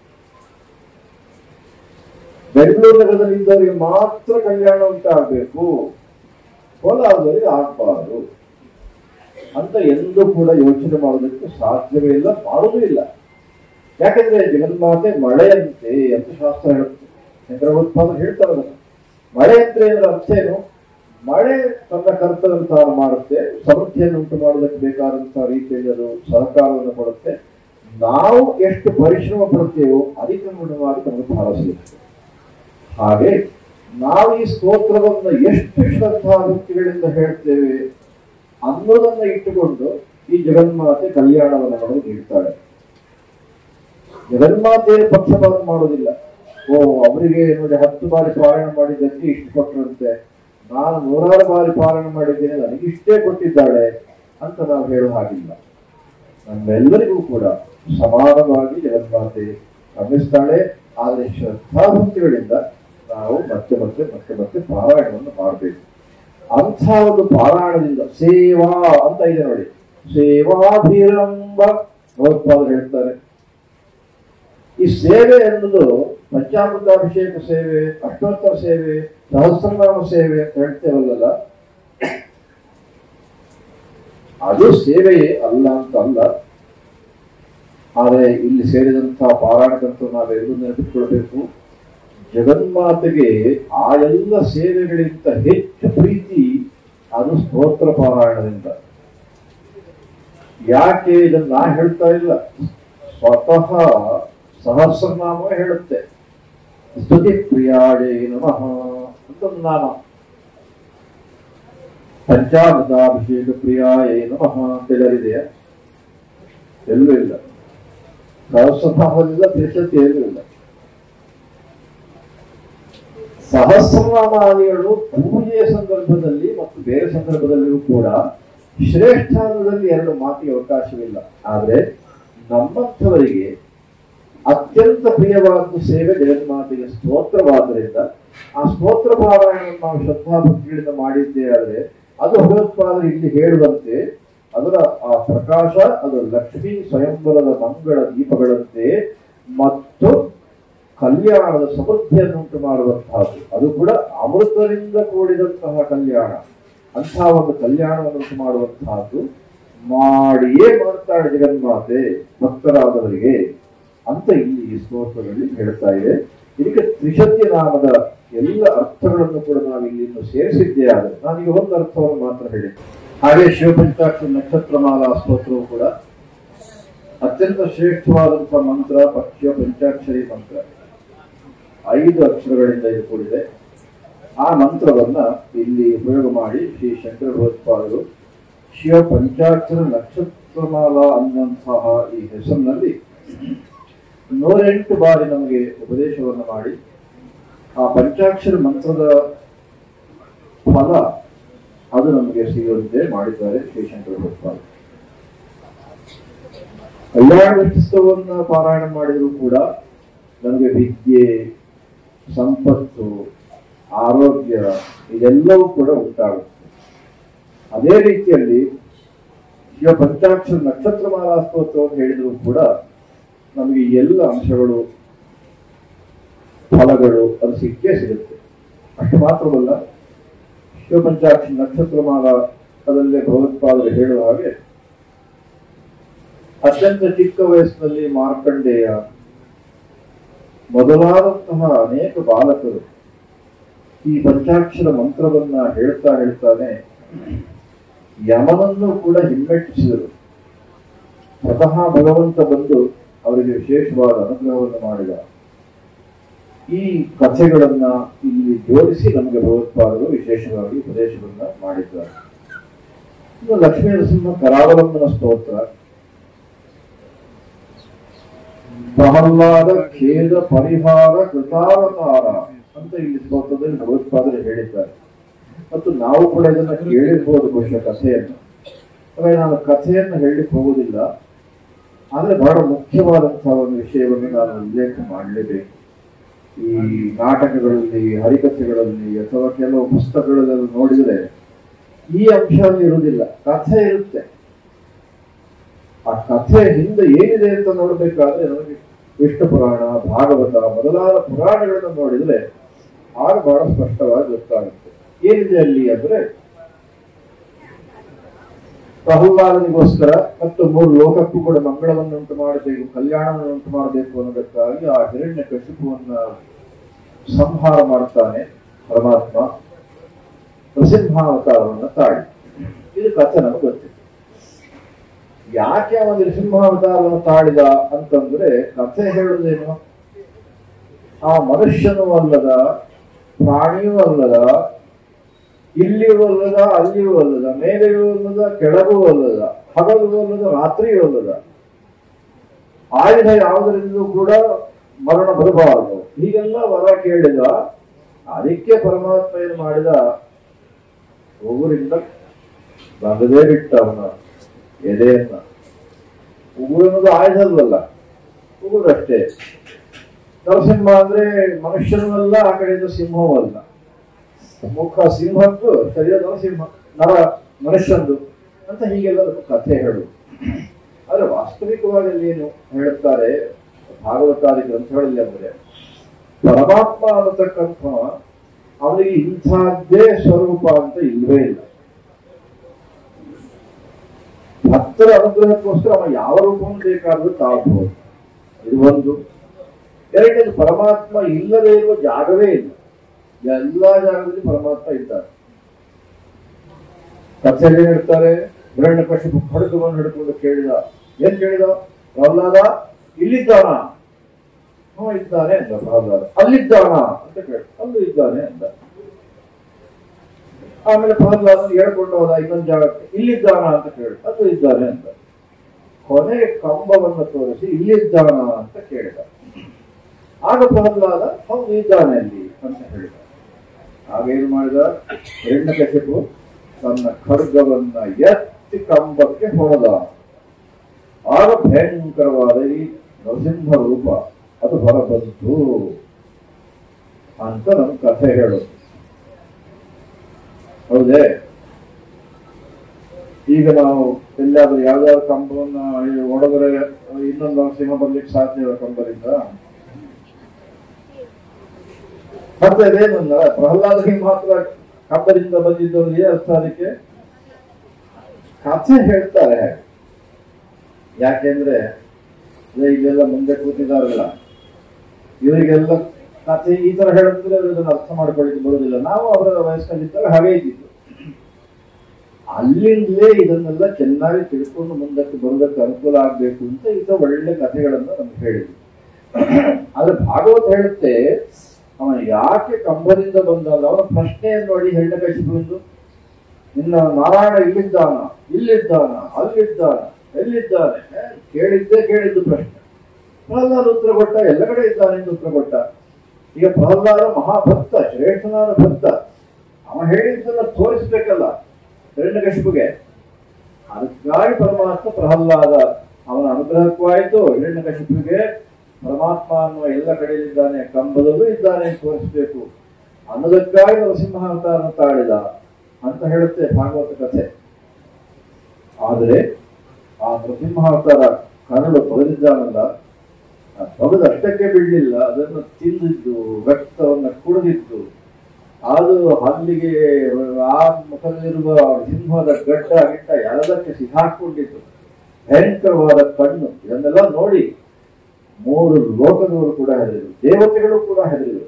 ಬೆಂಗಳೂರು ನಗರದಲ್ಲಿ ಇದ್ದವರಿಗೆ ಮಾತ್ರ ಕಲ್ಯಾಣ ಉಂಟಾಗಬೇಕು ಕೋಲಾರದವರಿಗೆ ಆಗಬಾರ್ದು ಅಂತ ಎಂದೂ ಕೂಡ ಯೋಚನೆ ಮಾಡೋದಕ್ಕೆ ಸಾಧ್ಯವೇ ಇಲ್ಲ ಮಾಡುವುದೂ ಇಲ್ಲ ಯಾಕಂದ್ರೆ ಜಗನ್ಮಾತೆ ಮಳೆಯಂತೆ ಅಂತ ಶಾಸ್ತ್ರ ಹೇಳುತ್ತೆ ಶಂಕರ ಉತ್ಪಾದನೆ ಹೇಳ್ತಾರೆ ಅದನ್ನ ಮಳೆ ಅಂದ್ರೆ ಅದರ ಅರ್ಥ ಏನು ಮಳೆ ತನ್ನ ಕರ್ತವ್ಯ ತಾನು ಮಾಡುತ್ತೆ ಸಮೃದ್ಧಿಯನ್ನು ಉಂಟು ಮಾಡೋದಕ್ಕೆ ಬೇಕಾದಂತಹ ರೀತಿಯಲ್ಲಿ ಅದು ಸಹಕಾರವನ್ನು ಕೊಡುತ್ತೆ ನಾವು ಎಷ್ಟು ಪರಿಶ್ರಮ ಪಡುತ್ತೇವೋ ಅದಕ್ಕನುಗುಣವಾಗಿ ನಮಗೆ ಫಲ ಸಿಗುತ್ತೆ ಹಾಗೆ ನಾವು ಈ ಸ್ತೋತ್ರವನ್ನು ಎಷ್ಟು ಶ್ರದ್ಧಾ ಭಕ್ತಿಗಳಿಂದ ಹೇಳ್ತೇವೆ ಅನ್ನೋದನ್ನ ಇಟ್ಟುಕೊಂಡು ಈ ಜಗನ್ಮಾತೆ ಕಲ್ಯಾಣವನ್ನು ನಮಗೆ ನೀಡ್ತಾಳೆ ಜಗನ್ಮಾತೆ ಪಕ್ಷಪಾತ ಮಾಡೋದಿಲ್ಲ ಓ ಅವರಿಗೆ ನೋಡಿ ಹತ್ತು ಬಾರಿ ಪಾರಾಯಣ ಮಾಡಿದ್ದಕ್ಕೆ ಇಷ್ಟು ಕೊಟ್ಟರಂತೆ ನಾನು ನೂರಾರು ಬಾರಿ ಪಾರಾಯಣ ಮಾಡಿದ್ದೇನೆ ನನಗೆ ಇಷ್ಟೇ ಕೊಟ್ಟಿದ್ದಾಳೆ ಅಂತ ನಾವು ಹೇಳೋ ಹಾಗಿಲ್ಲ ನಮ್ಮೆಲ್ಲರಿಗೂ ಕೂಡ ಸಮಾನವಾಗಿ ಜಗನ್ಮಾತೆ ಗಮನಿಸ್ತಾಳೆ ಆದರೆ ಶ್ರದ್ಧಾಭಕ್ತಿಗಳಿಂದ ನಾವು ಮತ್ತೆ ಮತ್ತೆ ಮತ್ತೆ ಮತ್ತೆ ಪಾರಾಯಣವನ್ನು ಮಾಡಬೇಕು ಅಂಥ ಒಂದು ಪಾರಾಯಣದಿಂದ ಸೇವಾ ಅಂತ ಇದೆ ನೋಡಿ ಸೇವಾಭಿರಂಬ ಭಗವತ್ಪಾದರು ಹೇಳ್ತಾರೆ ಈ ಸೇವೆ ಎನ್ನುವುದು ಪಂಚಾಮೃತಾಭಿಷೇಕ ಸೇವೆ ಅಷ್ಟೋತ್ತರ ಸೇವೆ ಸಹಸ್ರನಾಮ ಸೇವೆ ಅಂತ ಹೇಳ್ತೇವಲ್ಲ ಅದು ಸೇವೆಯೇ ಅಲ್ಲ ಅಂತ ಅಲ್ಲ ಆದರೆ ಇಲ್ಲಿ ಸೇರಿದಂತಹ ಪಾರಾಯಣದಂತೂ ನಾವೆಲ್ಲರೂ ನೆನಪಿಟ್ಕೊಳ್ಬೇಕು ಜಗನ್ಮಾತೆಗೆ ಆ ಎಲ್ಲ ಸೇವೆಗಳಿಗಿಂತ ಹೆಚ್ಚು ಪ್ರೀತಿ ಅದು ಸ್ತೋತ್ರ ಪಾರಾಯಣದಿಂದ ಯಾಕೆ ಇದನ್ನ ನಾ ಹೇಳ್ತಾ ಇಲ್ಲ ಸ್ವತಃ ಸಹಸ್ರನಾಮ ಹೇಳುತ್ತೆ ಸ್ತುತಿ ಪ್ರಿಯಾಳೇ ನಮಃ ಅಂತ ಒಂದು ನಾಮ ಪಂಚಾಮೃತಾಭಿಷೇಕ ಪ್ರಿಯಾಯೇ ನಮಃ ಅಂತ ಎಲ್ಲರಿದೆಯಾ ಎಲ್ಲೂ ಇಲ್ಲ ಸಹಸ್ರನಾಮದಿಂದ ಪ್ರಶಸ್ತಿ ಎಲ್ಲೂ ಇಲ್ಲ ಸಹಸ್ರನಾಮಾದಿಗಳು ಪೂಜೆಯ ಸಂದರ್ಭದಲ್ಲಿ ಮತ್ತು ಬೇರೆ ಸಂದರ್ಭದಲ್ಲಿಯೂ ಕೂಡ ಶ್ರೇಷ್ಠಾನದಲ್ಲಿ ಎರಡು ಮಾತಿಗೆ ಅವಕಾಶವಿಲ್ಲ ಆದ್ರೆ ನಮ್ಮಂಥವರಿಗೆ ಅತ್ಯಂತ ಪ್ರಿಯವಾದ ಸೇವೆ ಜಗನ್ಮಾತೆಗೆ ಸ್ತೋತ್ರವಾದ್ದರಿಂದ ಆ ಸ್ತೋತ್ರ ಪಾರಾಯಣವನ್ನು ನಾವು ಶ್ರದ್ಧಾಭಕ್ತಿಗಳಿಂದ ಮಾಡಿದ್ದೇ ಆದರೆ ಅದು ಭಗವತ್ಪಾದರು ಇಲ್ಲಿ ಹೇಳುವಂತೆ ಅದರ ಆ ಪ್ರಕಾಶ ಅದು ಲಕ್ಷ್ಮೀ ಸ್ವಯಂವರದ ಮಂಗಳ ದೀಪಗಳಂತೆ ಮತ್ತು ಕಲ್ಯಾಣದ ಸಮೃದ್ಧಿಯನ್ನುಂಟು ಮಾಡುವಂತಹದ್ದು ಅದು ಕೂಡ ಅಮೃತದಿಂದ ಕೂಡಿದಂತಹ ಕಲ್ಯಾಣ ಅಂತಹ ಒಂದು ಕಲ್ಯಾಣವನ್ನು ಉಂಟು ಮಾಡುವಂತಹದ್ದು ಮಾಡಿಯೇ ಮಾಡ್ತಾಳೆ ಜಗನ್ಮಾತೆ ಭಕ್ತರಾದವರಿಗೆ ಅಂತ ಇಲ್ಲಿ ಈ ಸ್ತೋತ್ರದಲ್ಲಿ ಹೇಳ್ತಾ ಇದೆ ಇದಕ್ಕೆ ತ್ರಿಶಕ್ತಿ ನಾಮದ ಎಲ್ಲ ಅರ್ಥಗಳನ್ನು ಕೂಡ ನಾವು ಇಲ್ಲಿ ಇನ್ನು ಸೇರಿಸಿದ್ದೇ ಆದರೆ ನಾನೀಗ ಒಂದು ಅರ್ಥವನ್ನು ಮಾತ್ರ ಹೇಳಿ ಹಾಗೆ ಶಿವಪಂಚಾಕ್ಷರ ನಕ್ಷತ್ರಮಾಲಾ ಸ್ತೋತ್ರವು ಕೂಡ ಅತ್ಯಂತ ಶ್ರೇಷ್ಠವಾದಂತಹ ಮಂತ್ರ ಪಕ್ಷ ಪಂಚಾಕ್ಷರಿ ಮಂತ್ರ ಐದು ಅಕ್ಷರಗಳಿಂದ ಇದು ಕೂಡಿದೆ ಆ ಮಂತ್ರವನ್ನ ಇಲ್ಲಿ ಉಪಯೋಗ ಮಾಡಿ ಶ್ರೀ ಶಂಕರ ಭಗವತ್ಪಾದರು ಶಿವ ಪಂಚಾಕ್ಷರ ನಕ್ಷತ್ರಮಾಲ ಅನ್ನಂತಹ ಈ ಹೆಸರಿನಲ್ಲಿ ನೂರೆಂಟು ಬಾರಿ ನಮಗೆ ಉಪದೇಶವನ್ನು ಮಾಡಿ ಆ ಪಂಚಾಕ್ಷರ ಮಂತ್ರದ ಫಲ ಅದು ನಮಗೆ ಸಿಗುವಂತೆ ಮಾಡಿದ್ದಾರೆ ಶ್ರೀ ಶಂಕರ ಭಗವತ್ಪಾದರು ಕಲ್ಯಾಣ ವ್ಯಕ್ತಿತ್ವವನ್ನು ಪಾರಾಯಣ ಮಾಡಿದರೂ ಕೂಡ ನಮಗೆ ವಿದ್ಯೆ ಸಂಪತ್ತು ಆರೋಗ್ಯ ಇದೆಲ್ಲವೂ ಕೂಡ ಉಂಟಾಗುತ್ತೆ ಅದೇ ರೀತಿಯಲ್ಲಿ ಶಿವ ಪಂಚಾಕ್ಷರ ನಕ್ಷತ್ರ ಮಾಲಾ ಸ್ತೋತ್ರವನ್ನು ಹೇಳಿದರೂ ಕೂಡ ನಮಗೆ ಈ ಎಲ್ಲ ಅಂಶಗಳು ಫಲಗಳು ಅದು ಸಿಕ್ಕೇ ಸಿಗುತ್ತೆ ಅಷ್ಟು ಮಾತ್ರವಲ್ಲ ಶಿವ ಪಂಚಾಕ್ಷರ ನಕ್ಷತ್ರ ಮಾಲಾ ಅದಲ್ಲೇ ಭಗವತ್ಪಾದರು ಹೇಳುವ ಹಾಗೆ ಅತ್ಯಂತ ಚಿಕ್ಕ ವಯಸ್ಸಿನಲ್ಲಿ ಮಾರ್ಕಂಡೇಯ ಮೊದಲಾದಂತಹ ಅನೇಕ ಬಾಲಕರು ಈ ಪಂಚಾಕ್ಷರ ಮಂತ್ರವನ್ನ ಹೇಳ್ತಾ ಹೇಳ್ತಾನೆ ಯಮನನ್ನು ಕೂಡ ಹಿಮ್ಮೆಟ್ಟಿಸಿದರು ಸ್ವತಃ ಭಗವಂತ ಬಂದು ಅವರಿಗೆ ವಿಶೇಷವಾದ ಅನುಗ್ರಹವನ್ನು ಮಾಡಿದ ಈ ಕಥೆಗಳನ್ನ ಇಲ್ಲಿ ಜೋಡಿಸಿ ನಮಗೆ ಭಗವತ್ಪಾದರು ವಿಶೇಷವಾಗಿ ಉಪದೇಶವನ್ನ ಮಾಡಿದ್ದಾರೆ ಇನ್ನು ಲಕ್ಷ್ಮೀ ನರಸಿಂಹ ಕರಾವಲಂಬನ ಸ್ತೋತ್ರ ಪ್ರಹ್ಲಾದ ಖೇದ ಪರಿಹಾರ ಕೃತಾವತಾರ ಅಂತ ಇಲ್ಲಿ ಸ್ತೋತ್ರದಲ್ಲಿ ಭಗವತ್ಪಾದರು ಹೇಳಿದ್ದಾರೆ ಮತ್ತು ನಾವು ಕೂಡ ಇದನ್ನ ಕೇಳಿರ್ಬೋದು ಬಹುಶಃ ಕಥೆಯನ್ನು ಹಾಗಾಗಿ ನಾನು ಕಥೆಯನ್ನು ಹೇಳಲಿಕ್ಕೆ ಹೋಗುವುದಿಲ್ಲ ಆದ್ರೆ ಬಹಳ ಮುಖ್ಯವಾದಂತಹ ಒಂದು ವಿಷಯವನ್ನು ನಾನು ಉಲ್ಲೇಖ ಮಾಡಲೇಬೇಕು ಈ ನಾಟಕಗಳಲ್ಲಿ ಹರಿಕಥೆಗಳಲ್ಲಿ ಅಥವಾ ಕೆಲವು ಪುಸ್ತಕಗಳಲ್ಲಿ ನೋಡಿದರೆ ಈ ಅಂಶ ಅಲ್ಲಿ ಇರುವುದಿಲ್ಲ ಕಥೆ ಇರುತ್ತೆ ಆ ಕಥೆ ಹಿಂದೆ ಏನಿದೆ ಅಂತ ನೋಡಬೇಕಾದ್ರೆ ನಮಗೆ ವಿಷ್ಣು ಪುರಾಣ ಭಾಗವತ ಮೊದಲಾದ ಪುರಾಣಗಳನ್ನು ನೋಡಿದ್ರೆ ಆಗ ಬಹಳ ಸ್ಪಷ್ಟವಾಗಿ ಗೊತ್ತಾಗುತ್ತೆ ಏನಿದೆ ಅಲ್ಲಿ ಅಂದ್ರೆ ಪ್ರಹ್ಲಾದನಿಗೋಸ್ಕರ ಮತ್ತು ಮೂರು ಲೋಕಕ್ಕೂ ಕೂಡ ಮಂಗಳವನ್ನು ಉಂಟು ಮಾಡಬೇಕು ಕಲ್ಯಾಣವನ್ನು ಉಂಟು ಮಾಡಬೇಕು ಅನ್ನೋದಕ್ಕಾಗಿ ಆ ಹಿರಣ್ಯ ಕಶಿಪುವನ್ನ ಸಂಹಾರ ಮಾಡುತ್ತಾನೆ ಪರಮಾತ್ಮ ನೃಸಿಂಹಾವತಾರವನ್ನು ತಾಳಿ ಇದು ಕಥೆ ನಮಗೆ ಗೊತ್ತಿದೆ ಯಾಕೆ ಅವನು ನೃಸಿಂಹಾವತಾರವನ್ನು ತಾಳಿದ ಅಂತಂದ್ರೆ ಕಥೆ ಹೇಳುವುದೇನು ಆ ಮನುಷ್ಯನೂ ಅಲ್ಲದ ಪ್ರಾಣಿಯೂ ಅಲ್ಲದ ಇಲ್ಲಿಯೂ ಅಲ್ಲದ ಅಲ್ಲಿಯೂ ಅಲ್ಲದ ಮೇಲೆಯೂ ಅಲ್ಲದ ಕೆಳಗೂ ಅಲ್ಲದ ಹಗಲು ಅಲ್ಲದ ರಾತ್ರಿಯೂ ಅಲ್ಲದ ಆಯುಧ ಯಾವುದರಿಂದಲೂ ಕೂಡ ಮರಣ ಬರಬಾರದು ಹೀಗೆಲ್ಲ ವರ ಕೇಳಿದ ಅದಕ್ಕೆ ಪರಮಾತ್ಮ ಏನು ಮಾಡಿದ ಉಗುರಿಂದ ಬಗದೇ ಬಿಟ್ಟ ಅವನ ಎದೆಯನ್ನ ಉಗುರು ಅನ್ನೋದು ಆಯುಧ ಅಲ್ವಲ್ಲ ಉಗುರು ಅಷ್ಟೇ ನರಸಿಂಹ ಅಂದ್ರೆ ಮನುಷ್ಯನೂ ಅಲ್ಲ ಆ ಕಡೆಯಿಂದ ಸಿಂಹವೂ ಅಲ್ಲ ಮುಖ ಸಿಂಹದ್ದು ಶರೀರದ ಸಿಂಹ ನರ ಮನುಷ್ಯಂದು ಅಂತ ಹೀಗೆಲ್ಲ ಅದಕ್ಕೆ ಕಥೆ ಹೇಳು ಆದ್ರೆ ವಾಸ್ತವಿಕವಾಗಿ ಅಲ್ಲಿ ಏನು ಹೇಳುತ್ತಾರೆ ಭಾಗವತಾದಿ ಗ್ರಂಥಗಳಲ್ಲಿ ಅಂದ್ರೆ ಪರಮಾತ್ಮ ಅನ್ನತಕ್ಕಂಥ ಅವನಿಗೆ ಇಂಥದ್ದೇ ಸ್ವರೂಪ ಅಂತ ಇಲ್ಲವೇ ಇಲ್ಲ ಭಕ್ತರ ಅನುಗ್ರಹಕ್ಕೋಸ್ಕರ ಅವ ಯಾವ ರೂಪವನ್ನು ಬೇಕಾದ್ರೂ ತಾಳ್ಬಹುದು ಇದು ಒಂದು ಎರಡನೇದು ಪರಮಾತ್ಮ ಇಲ್ಲದೆ ಇರುವ ಜಾಗವೇ ಇಲ್ಲ ಎಲ್ಲಾ ಜಾಗದಲ್ಲಿ ಪರಮಾತ್ಮ ಇದ್ದಾರೆ ಕಥೆಯಲ್ಲಿ ಹೇಳ್ತಾರೆ ಹಿರಣ್ಯ ಕಶಿಪು ಖಡ್ಗವನ್ನು ಹಿಡ್ಕೊಂಡು ಕೇಳಿದ ಏನ್ ಕೇಳಿದ ಪ್ರಹ್ಲಾದ ಇಲ್ಲಿದ್ದಾನ ಹ್ಞೂ ಇದ್ದಾನೆ ಅಂದ ಪ್ರಹ್ಲಾದ ಅಲ್ಲಿದ್ದಾನ ಅಂತ ಕೇಳಿ ಅಲ್ಲೂ ಇದ್ದಾನೆ ಅಂದ ಆಮೇಲೆ ಪ್ರಹ್ಲಾದ ಹೇಳ್ಕೊಂಡು ಹೋದ ಇನ್ನೊಂದು ಜಾಗಕ್ಕೆ ಇಲ್ಲಿದ್ದಾನ ಅಂತ ಕೇಳಿ ಅದು ಇದ್ದಾನೆ ಅಂತ ಕೊನೆಗೆ ಕಂಬವನ್ನು ತೋರಿಸಿ ಇಲ್ಲಿದ್ದಾನ ಅಂತ ಕೇಳಿದ ಆಗ ಪ್ರಹ್ಲಾದ ಹೌದು ಇದ್ದಾನೆ ಅಲ್ಲಿ ಅಂತ ಹೇಳಿದ ಆಗ ಏನು ಮಾಡಿದ ಹಿರಣ್ಯಕಶಿಪು ತನ್ನ ಖಡ್ಗವನ್ನ ಎತ್ತಿ ಕಂಬಕ್ಕೆ ಹೊಡೆದ ಆಗ ಭಯಂಕರವಾದ ಈ ನರಸಿಂಹ ರೂಪ ಅದು ಹೊರಬಂತು ಅಂತ ನಮ್ಮ ಕಥೆ ಹೇಳೋದು ಹೌದೇ ಈಗ ನಾವು ಎಲ್ಲಾದ್ರೂ ಯಾವ್ದಾದ್ರು ಕಂಬವನ್ನ ಹೊಡೆದ್ರೆ ಇನ್ನೊಂದು ನರಸಿಂಹ ಬರ್ಲಿಕ್ಕೆ ಸಾಧ್ಯ ಇಲ್ಲ ಕಂಬದಿಂದ ಮತ್ತೆ ಅದೇನಂದ್ರ ಪ್ರಹ್ಲಾದನಿಗೆ ಮಾತ್ರ ಕಂಬದಿಂದ ಬಂದಿದ್ದವ್ರು ಏನ್ ಅರ್ಥ ಅದಕ್ಕೆ ಕಥೆ ಹೇಳ್ತಾರೆ ಯಾಕೆಂದ್ರೆ ಅದೇ ಇಲ್ಲೆಲ್ಲ ಮುಂದೆ ಕೂತಿದಾರಲ್ಲ ಇವರಿಗೆಲ್ಲ ಕಥೆ ಈ ತರ ಹೇಳಿದ್ರೆ ಅದನ್ನ ಅರ್ಥ ಮಾಡ್ಕೊಳ್ಳಿಕ್ಕೆ ಬರುವುದಿಲ್ಲ ನಾವು ಅವರ ವಯಸ್ಸಿನಲ್ಲಿದ್ದಾಗ ಹಾಗೆ ಇದ್ದಿದ್ದು ಅಲ್ಲಿಂದಲೇ ಇದನ್ನೆಲ್ಲ ಚೆನ್ನಾಗಿ ತಿಳ್ಕೊಂಡು ಮುಂದಕ್ಕೆ ಬರೋದಕ್ಕೆ ಅನುಕೂಲ ಆಗ್ಬೇಕು ಅಂತ ಈಗ ಒಳ್ಳೆ ಕಥೆಗಳನ್ನ ನಮ್ಗೆ ಹೇಳಿದ್ವಿ ಆದ್ರೆ ಭಾಗವತ ಹೇಳುತ್ತೆ ಅವ ಯಾಕೆ ಕಂಬದಿಂದ ಬಂದಲ್ಲ ಅವನ ಪ್ರಶ್ನೆಯನ್ನು ನೋಡಿ ಹಿರಣ್ಯಕಶಿಪುವಿಂದು ನಿನ್ನ ನಾರಾಯಣ ಇಲ್ಲಿದ್ದಾನ ಇಲ್ಲಿದ್ದಾನ ಅಲ್ಲಿದ್ದಾನ ಎಲ್ಲಿದ್ದಾನೆ ಏ, ಕೇಳಿದ್ದೇ ಕೇಳಿದ್ದು ಪ್ರಶ್ನೆ ಪ್ರಹ್ಲಾದ ಉತ್ತರ ಕೊಟ್ಟ ಎಲ್ಲ ಕಡೆ ಇದ್ದಾನೆ ಎಂದು ಉತ್ತರ ಕೊಟ್ಟ ಈಗ ಪ್ರಹ್ಲಾದ ಮಹಾಭಕ್ತ ಶ್ರೇಷ್ಠನಾದ ಭಕ್ತ ಅವ ಹೇಳಿದ್ದನ್ನ ತೋರಿಸ್ಬೇಕಲ್ಲ ಹಿರಣ್ಯಕಶಿಪುಗೆ ಅದಕ್ಕಾಗಿ ಪರಮಾತ್ಮ ಪ್ರಹ್ಲಾದ ಅವನ ಅನುಗ್ರಹಕ್ಕೂ ಆಯಿತು ಹಿರಣ್ಯಕಶಿಪುಗೆ ಪರಮಾತ್ಮ ಅನ್ನುವ ಎಲ್ಲ ಕಡೆಯಲ್ಲಿದ್ದಾನೆ ಕಂಬದಲ್ಲೂ ಇದ್ದಾನೆ ಅಂತ ತೋರಿಸ್ಬೇಕು ಅನ್ನೋದಕ್ಕಾಗಿ ನರಸಿಂಹಾವತಾರನ ತಾಳಿದ ಅಂತ ಹೇಳುತ್ತೆ ಭಾಗವತ ಕಥೆ ಆದರೆ ಆ ನರಸಿಂಹಾವತಾರ ಕರಳು ಬಗೆದಿದ್ದಾನಲ್ಲ ಆ ಬಗೆದು ಅಷ್ಟಕ್ಕೆ ಬಿಡಲಿಲ್ಲ ಅದನ್ನು ತಿಂದಿದ್ದು ರಕ್ತವನ್ನು ಕುಡಿದಿದ್ದು ಅದು ಹಲ್ಲಿಗೆ ಆ ಮುಖದಲ್ಲಿರುವ ಸಿಂಹದ ಗಡ್ಡ ಗಿಡ್ಡ ಎಲ್ಲದಕ್ಕೆ ಸಿಕ್ಕಾಕೊಂಡಿದ್ದು ಭಯಂಕರವಾದ ಕಣ್ಣು ಇದನ್ನೆಲ್ಲ ನೋಡಿ ಮೂರು ಲೋಕದವರು ಕೂಡ ಹೆದರಿದರು ದೇವತೆಗಳು ಕೂಡ ಹೆದರಿದರು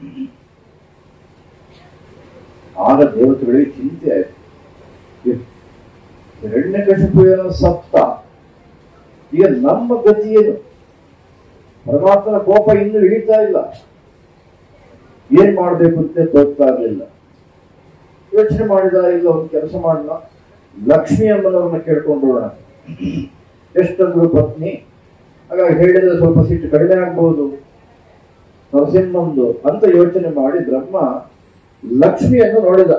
ಆಗ ದೇವತೆಗಳಿಗೆ ಚಿಂತೆ ಆಯಿತು ಹಿರಣ್ಯಕಶಿಪು ಏನೋ ಸಪ್ತ ಈಗ ನಮ್ಮ ಗತಿ ಏನು ಪರಮಾತ್ಮನ ಕೋಪ ಇನ್ನೂ ಇಳಿತಾ ಇಲ್ಲ ಏನ್ ಮಾಡ್ಬೇಕು ಅಂತ ತೋರ್ತಾ ಇರಲಿಲ್ಲ ಯೋಚನೆ ಮಾಡಿದ ಇಲ್ಲ ಒಂದು ಕೆಲಸ ಮಾಡೋಣ ಲಕ್ಷ್ಮಿ ಅಮ್ಮನವ್ರನ್ನ ಕೇಳ್ಕೊಂಡೋಣ ಎಷ್ಟಂದ್ರು ಪತ್ನಿ ಹಾಗಾಗಿ ಹೇಳಿದ್ರೆ ಸ್ವಲ್ಪ ಸಿಟ್ಟು ಕಡಿಮೆ ಆಗ್ಬಹುದು ನರಸಿಂಹಂದು ಅಂತ ಯೋಚನೆ ಮಾಡಿ ಬ್ರಹ್ಮ ಲಕ್ಷ್ಮಿಯನ್ನು ನೋಡಿದ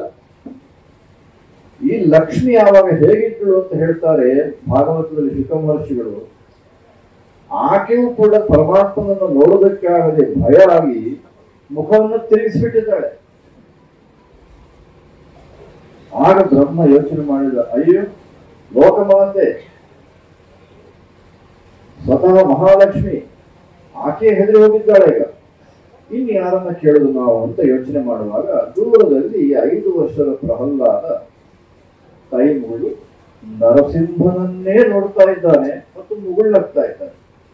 ಈ ಲಕ್ಷ್ಮಿ ಯಾವಾಗ ಹೇಗಿದ್ದಳು ಅಂತ ಹೇಳ್ತಾರೆ ಭಾಗವತದಲ್ಲಿ ಶುಕ ಮಹರ್ಷಿಗಳು ಆಕೆಯೂ ಕೂಡ ಪರಮಾತ್ಮನನ್ನು ನೋಡೋದಕ್ಕಾಗದೆ ಭಯ ಆಗಿ ಮುಖವನ್ನು ತಿರುಗಿಸಿಬಿಟ್ಟಿದ್ದಾಳೆ ಆಗ ಬ್ರಹ್ಮ ಯೋಚನೆ ಮಾಡಿದ ಅಯ್ಯೋ ಲೋಕಮಾತೆ ಸ್ವತಃ ಮಹಾಲಕ್ಷ್ಮಿ ಆಕೆ ಹೆದರಿ ಹೋಗಿದ್ದಾಳೆ ಈಗ ಇನ್ನು ಯಾರನ್ನ ಕೇಳುದು ನಾವು ಅಂತ ಯೋಚನೆ ಮಾಡುವಾಗ ದೂರದಲ್ಲಿ ಐದು ವರ್ಷದ ಪ್ರಹ್ಲಾದ ಕೈ ಮುಗಿದು ನರಸಿಂಹನನ್ನೇ ನೋಡ್ತಾ ಇದ್ದಾನೆ ಮತ್ತು ಮುಗುಳ್ಳಾಗ್ತಾ ಇದ್ದಾನೆ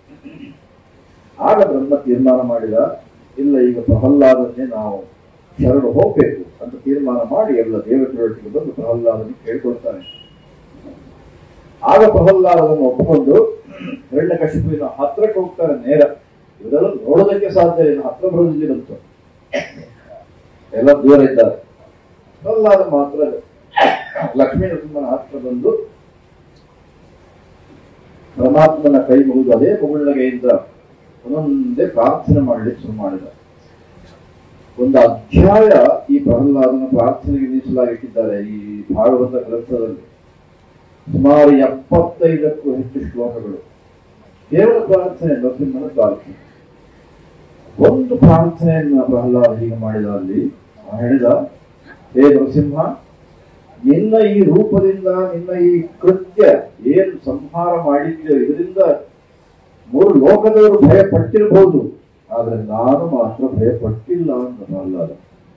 ಆಗ ಬ್ರಹ್ಮ ತೀರ್ಮಾನ ಮಾಡಿದ ಇಲ್ಲ ಈಗ ಪ್ರಹ್ಲಾದನ್ನೇ ನಾವು ಶರಣು ಹೋಗ್ಬೇಕು ಅಂತ ತೀರ್ಮಾನ ಮಾಡಿ ಎಲ್ಲ ದೇವತೆಗಳೊಟ್ಟಿಗೆ ಬಂದು ಪ್ರಹ್ಲಾದನಿಗೆ ಕೇಳ್ಕೊಳ್ತಾನೆ ಆಗ ಪ್ರಹ್ಲಾದವನ್ನು ಒಪ್ಪಿಕೊಂಡು ಹಿರಣ್ಯಕಶಿಪುವಿನ ಹತ್ರಕ್ಕೆ ಹೋಗ್ತಾರೆ ನೇರ ಇವರೆಲ್ಲ ನೋಡೋದಕ್ಕೆ ಸಾಧ್ಯ ಇಲ್ಲ ಹತ್ರ ಬರೋದಿಲ್ಲ ಬಂತು ಎಲ್ಲ ದೂರ ಇದ್ದಾರೆ ಪ್ರಹ್ಲಾದ ಮಾತ್ರ ಲಕ್ಷ್ಮೀ ನರಸಿಂಹನ ಹತ್ರ ಬಂದು ಪರಮಾತ್ಮನ ಕೈ ಮುಗಿದು ಅದೇ ಮುಗುಳ್ನಗೆಯಿಂದ ಒಂದೊಂದೇ ಪ್ರಾರ್ಥನೆ ಮಾಡಲಿಕ್ಕೆ ಶುರು ಮಾಡಿದ ಒಂದು ಅಧ್ಯಾಯ ಈ ಪ್ರಹ್ಲಾದನ ಪ್ರಾರ್ಥನೆಗೆ ಮೀಸಲಾಗಿಟ್ಟಿದ್ದಾರೆ ಈ ಭಾಗವತ ಗ್ರಂಥದಲ್ಲಿ ಸುಮಾರು ಎಪ್ಪತ್ತೈದಕ್ಕೂ ಹೆಚ್ಚು ಶ್ಲೋಕಗಳು ಕೇವಲ ಪ್ರಾರ್ಥನೆ ನರಸಿಂಹನ ಪ್ರಾರ್ಥನೆ ಒಂದು ಪ್ರಾರ್ಥನೆಯನ್ನ ಪ್ರಹ್ಲಾದ ಹೀಗೆ ಮಾಡಿದ ಅಲ್ಲಿ ಅವನು ಹೇಳಿದ ಹೇ ನರಸಿಂಹ ನಿನ್ನ ಈ ರೂಪದಿಂದ ನಿನ್ನ ಈ ಕೃತ್ಯ ಏನು ಸಂಹಾರ ಮಾಡಿದ್ಯೋ ಇದರಿಂದ ಮೂರು ಲೋಕದವರು ಭಯ ಪಟ್ಟಿರಬಹುದು ಆದ್ರೆ ನಾನು ಮಾತ್ರ ಭಯ ಪಟ್ಟಿಲ್ಲ ಅಂತ ಪ್ರಹ್ಲಾದ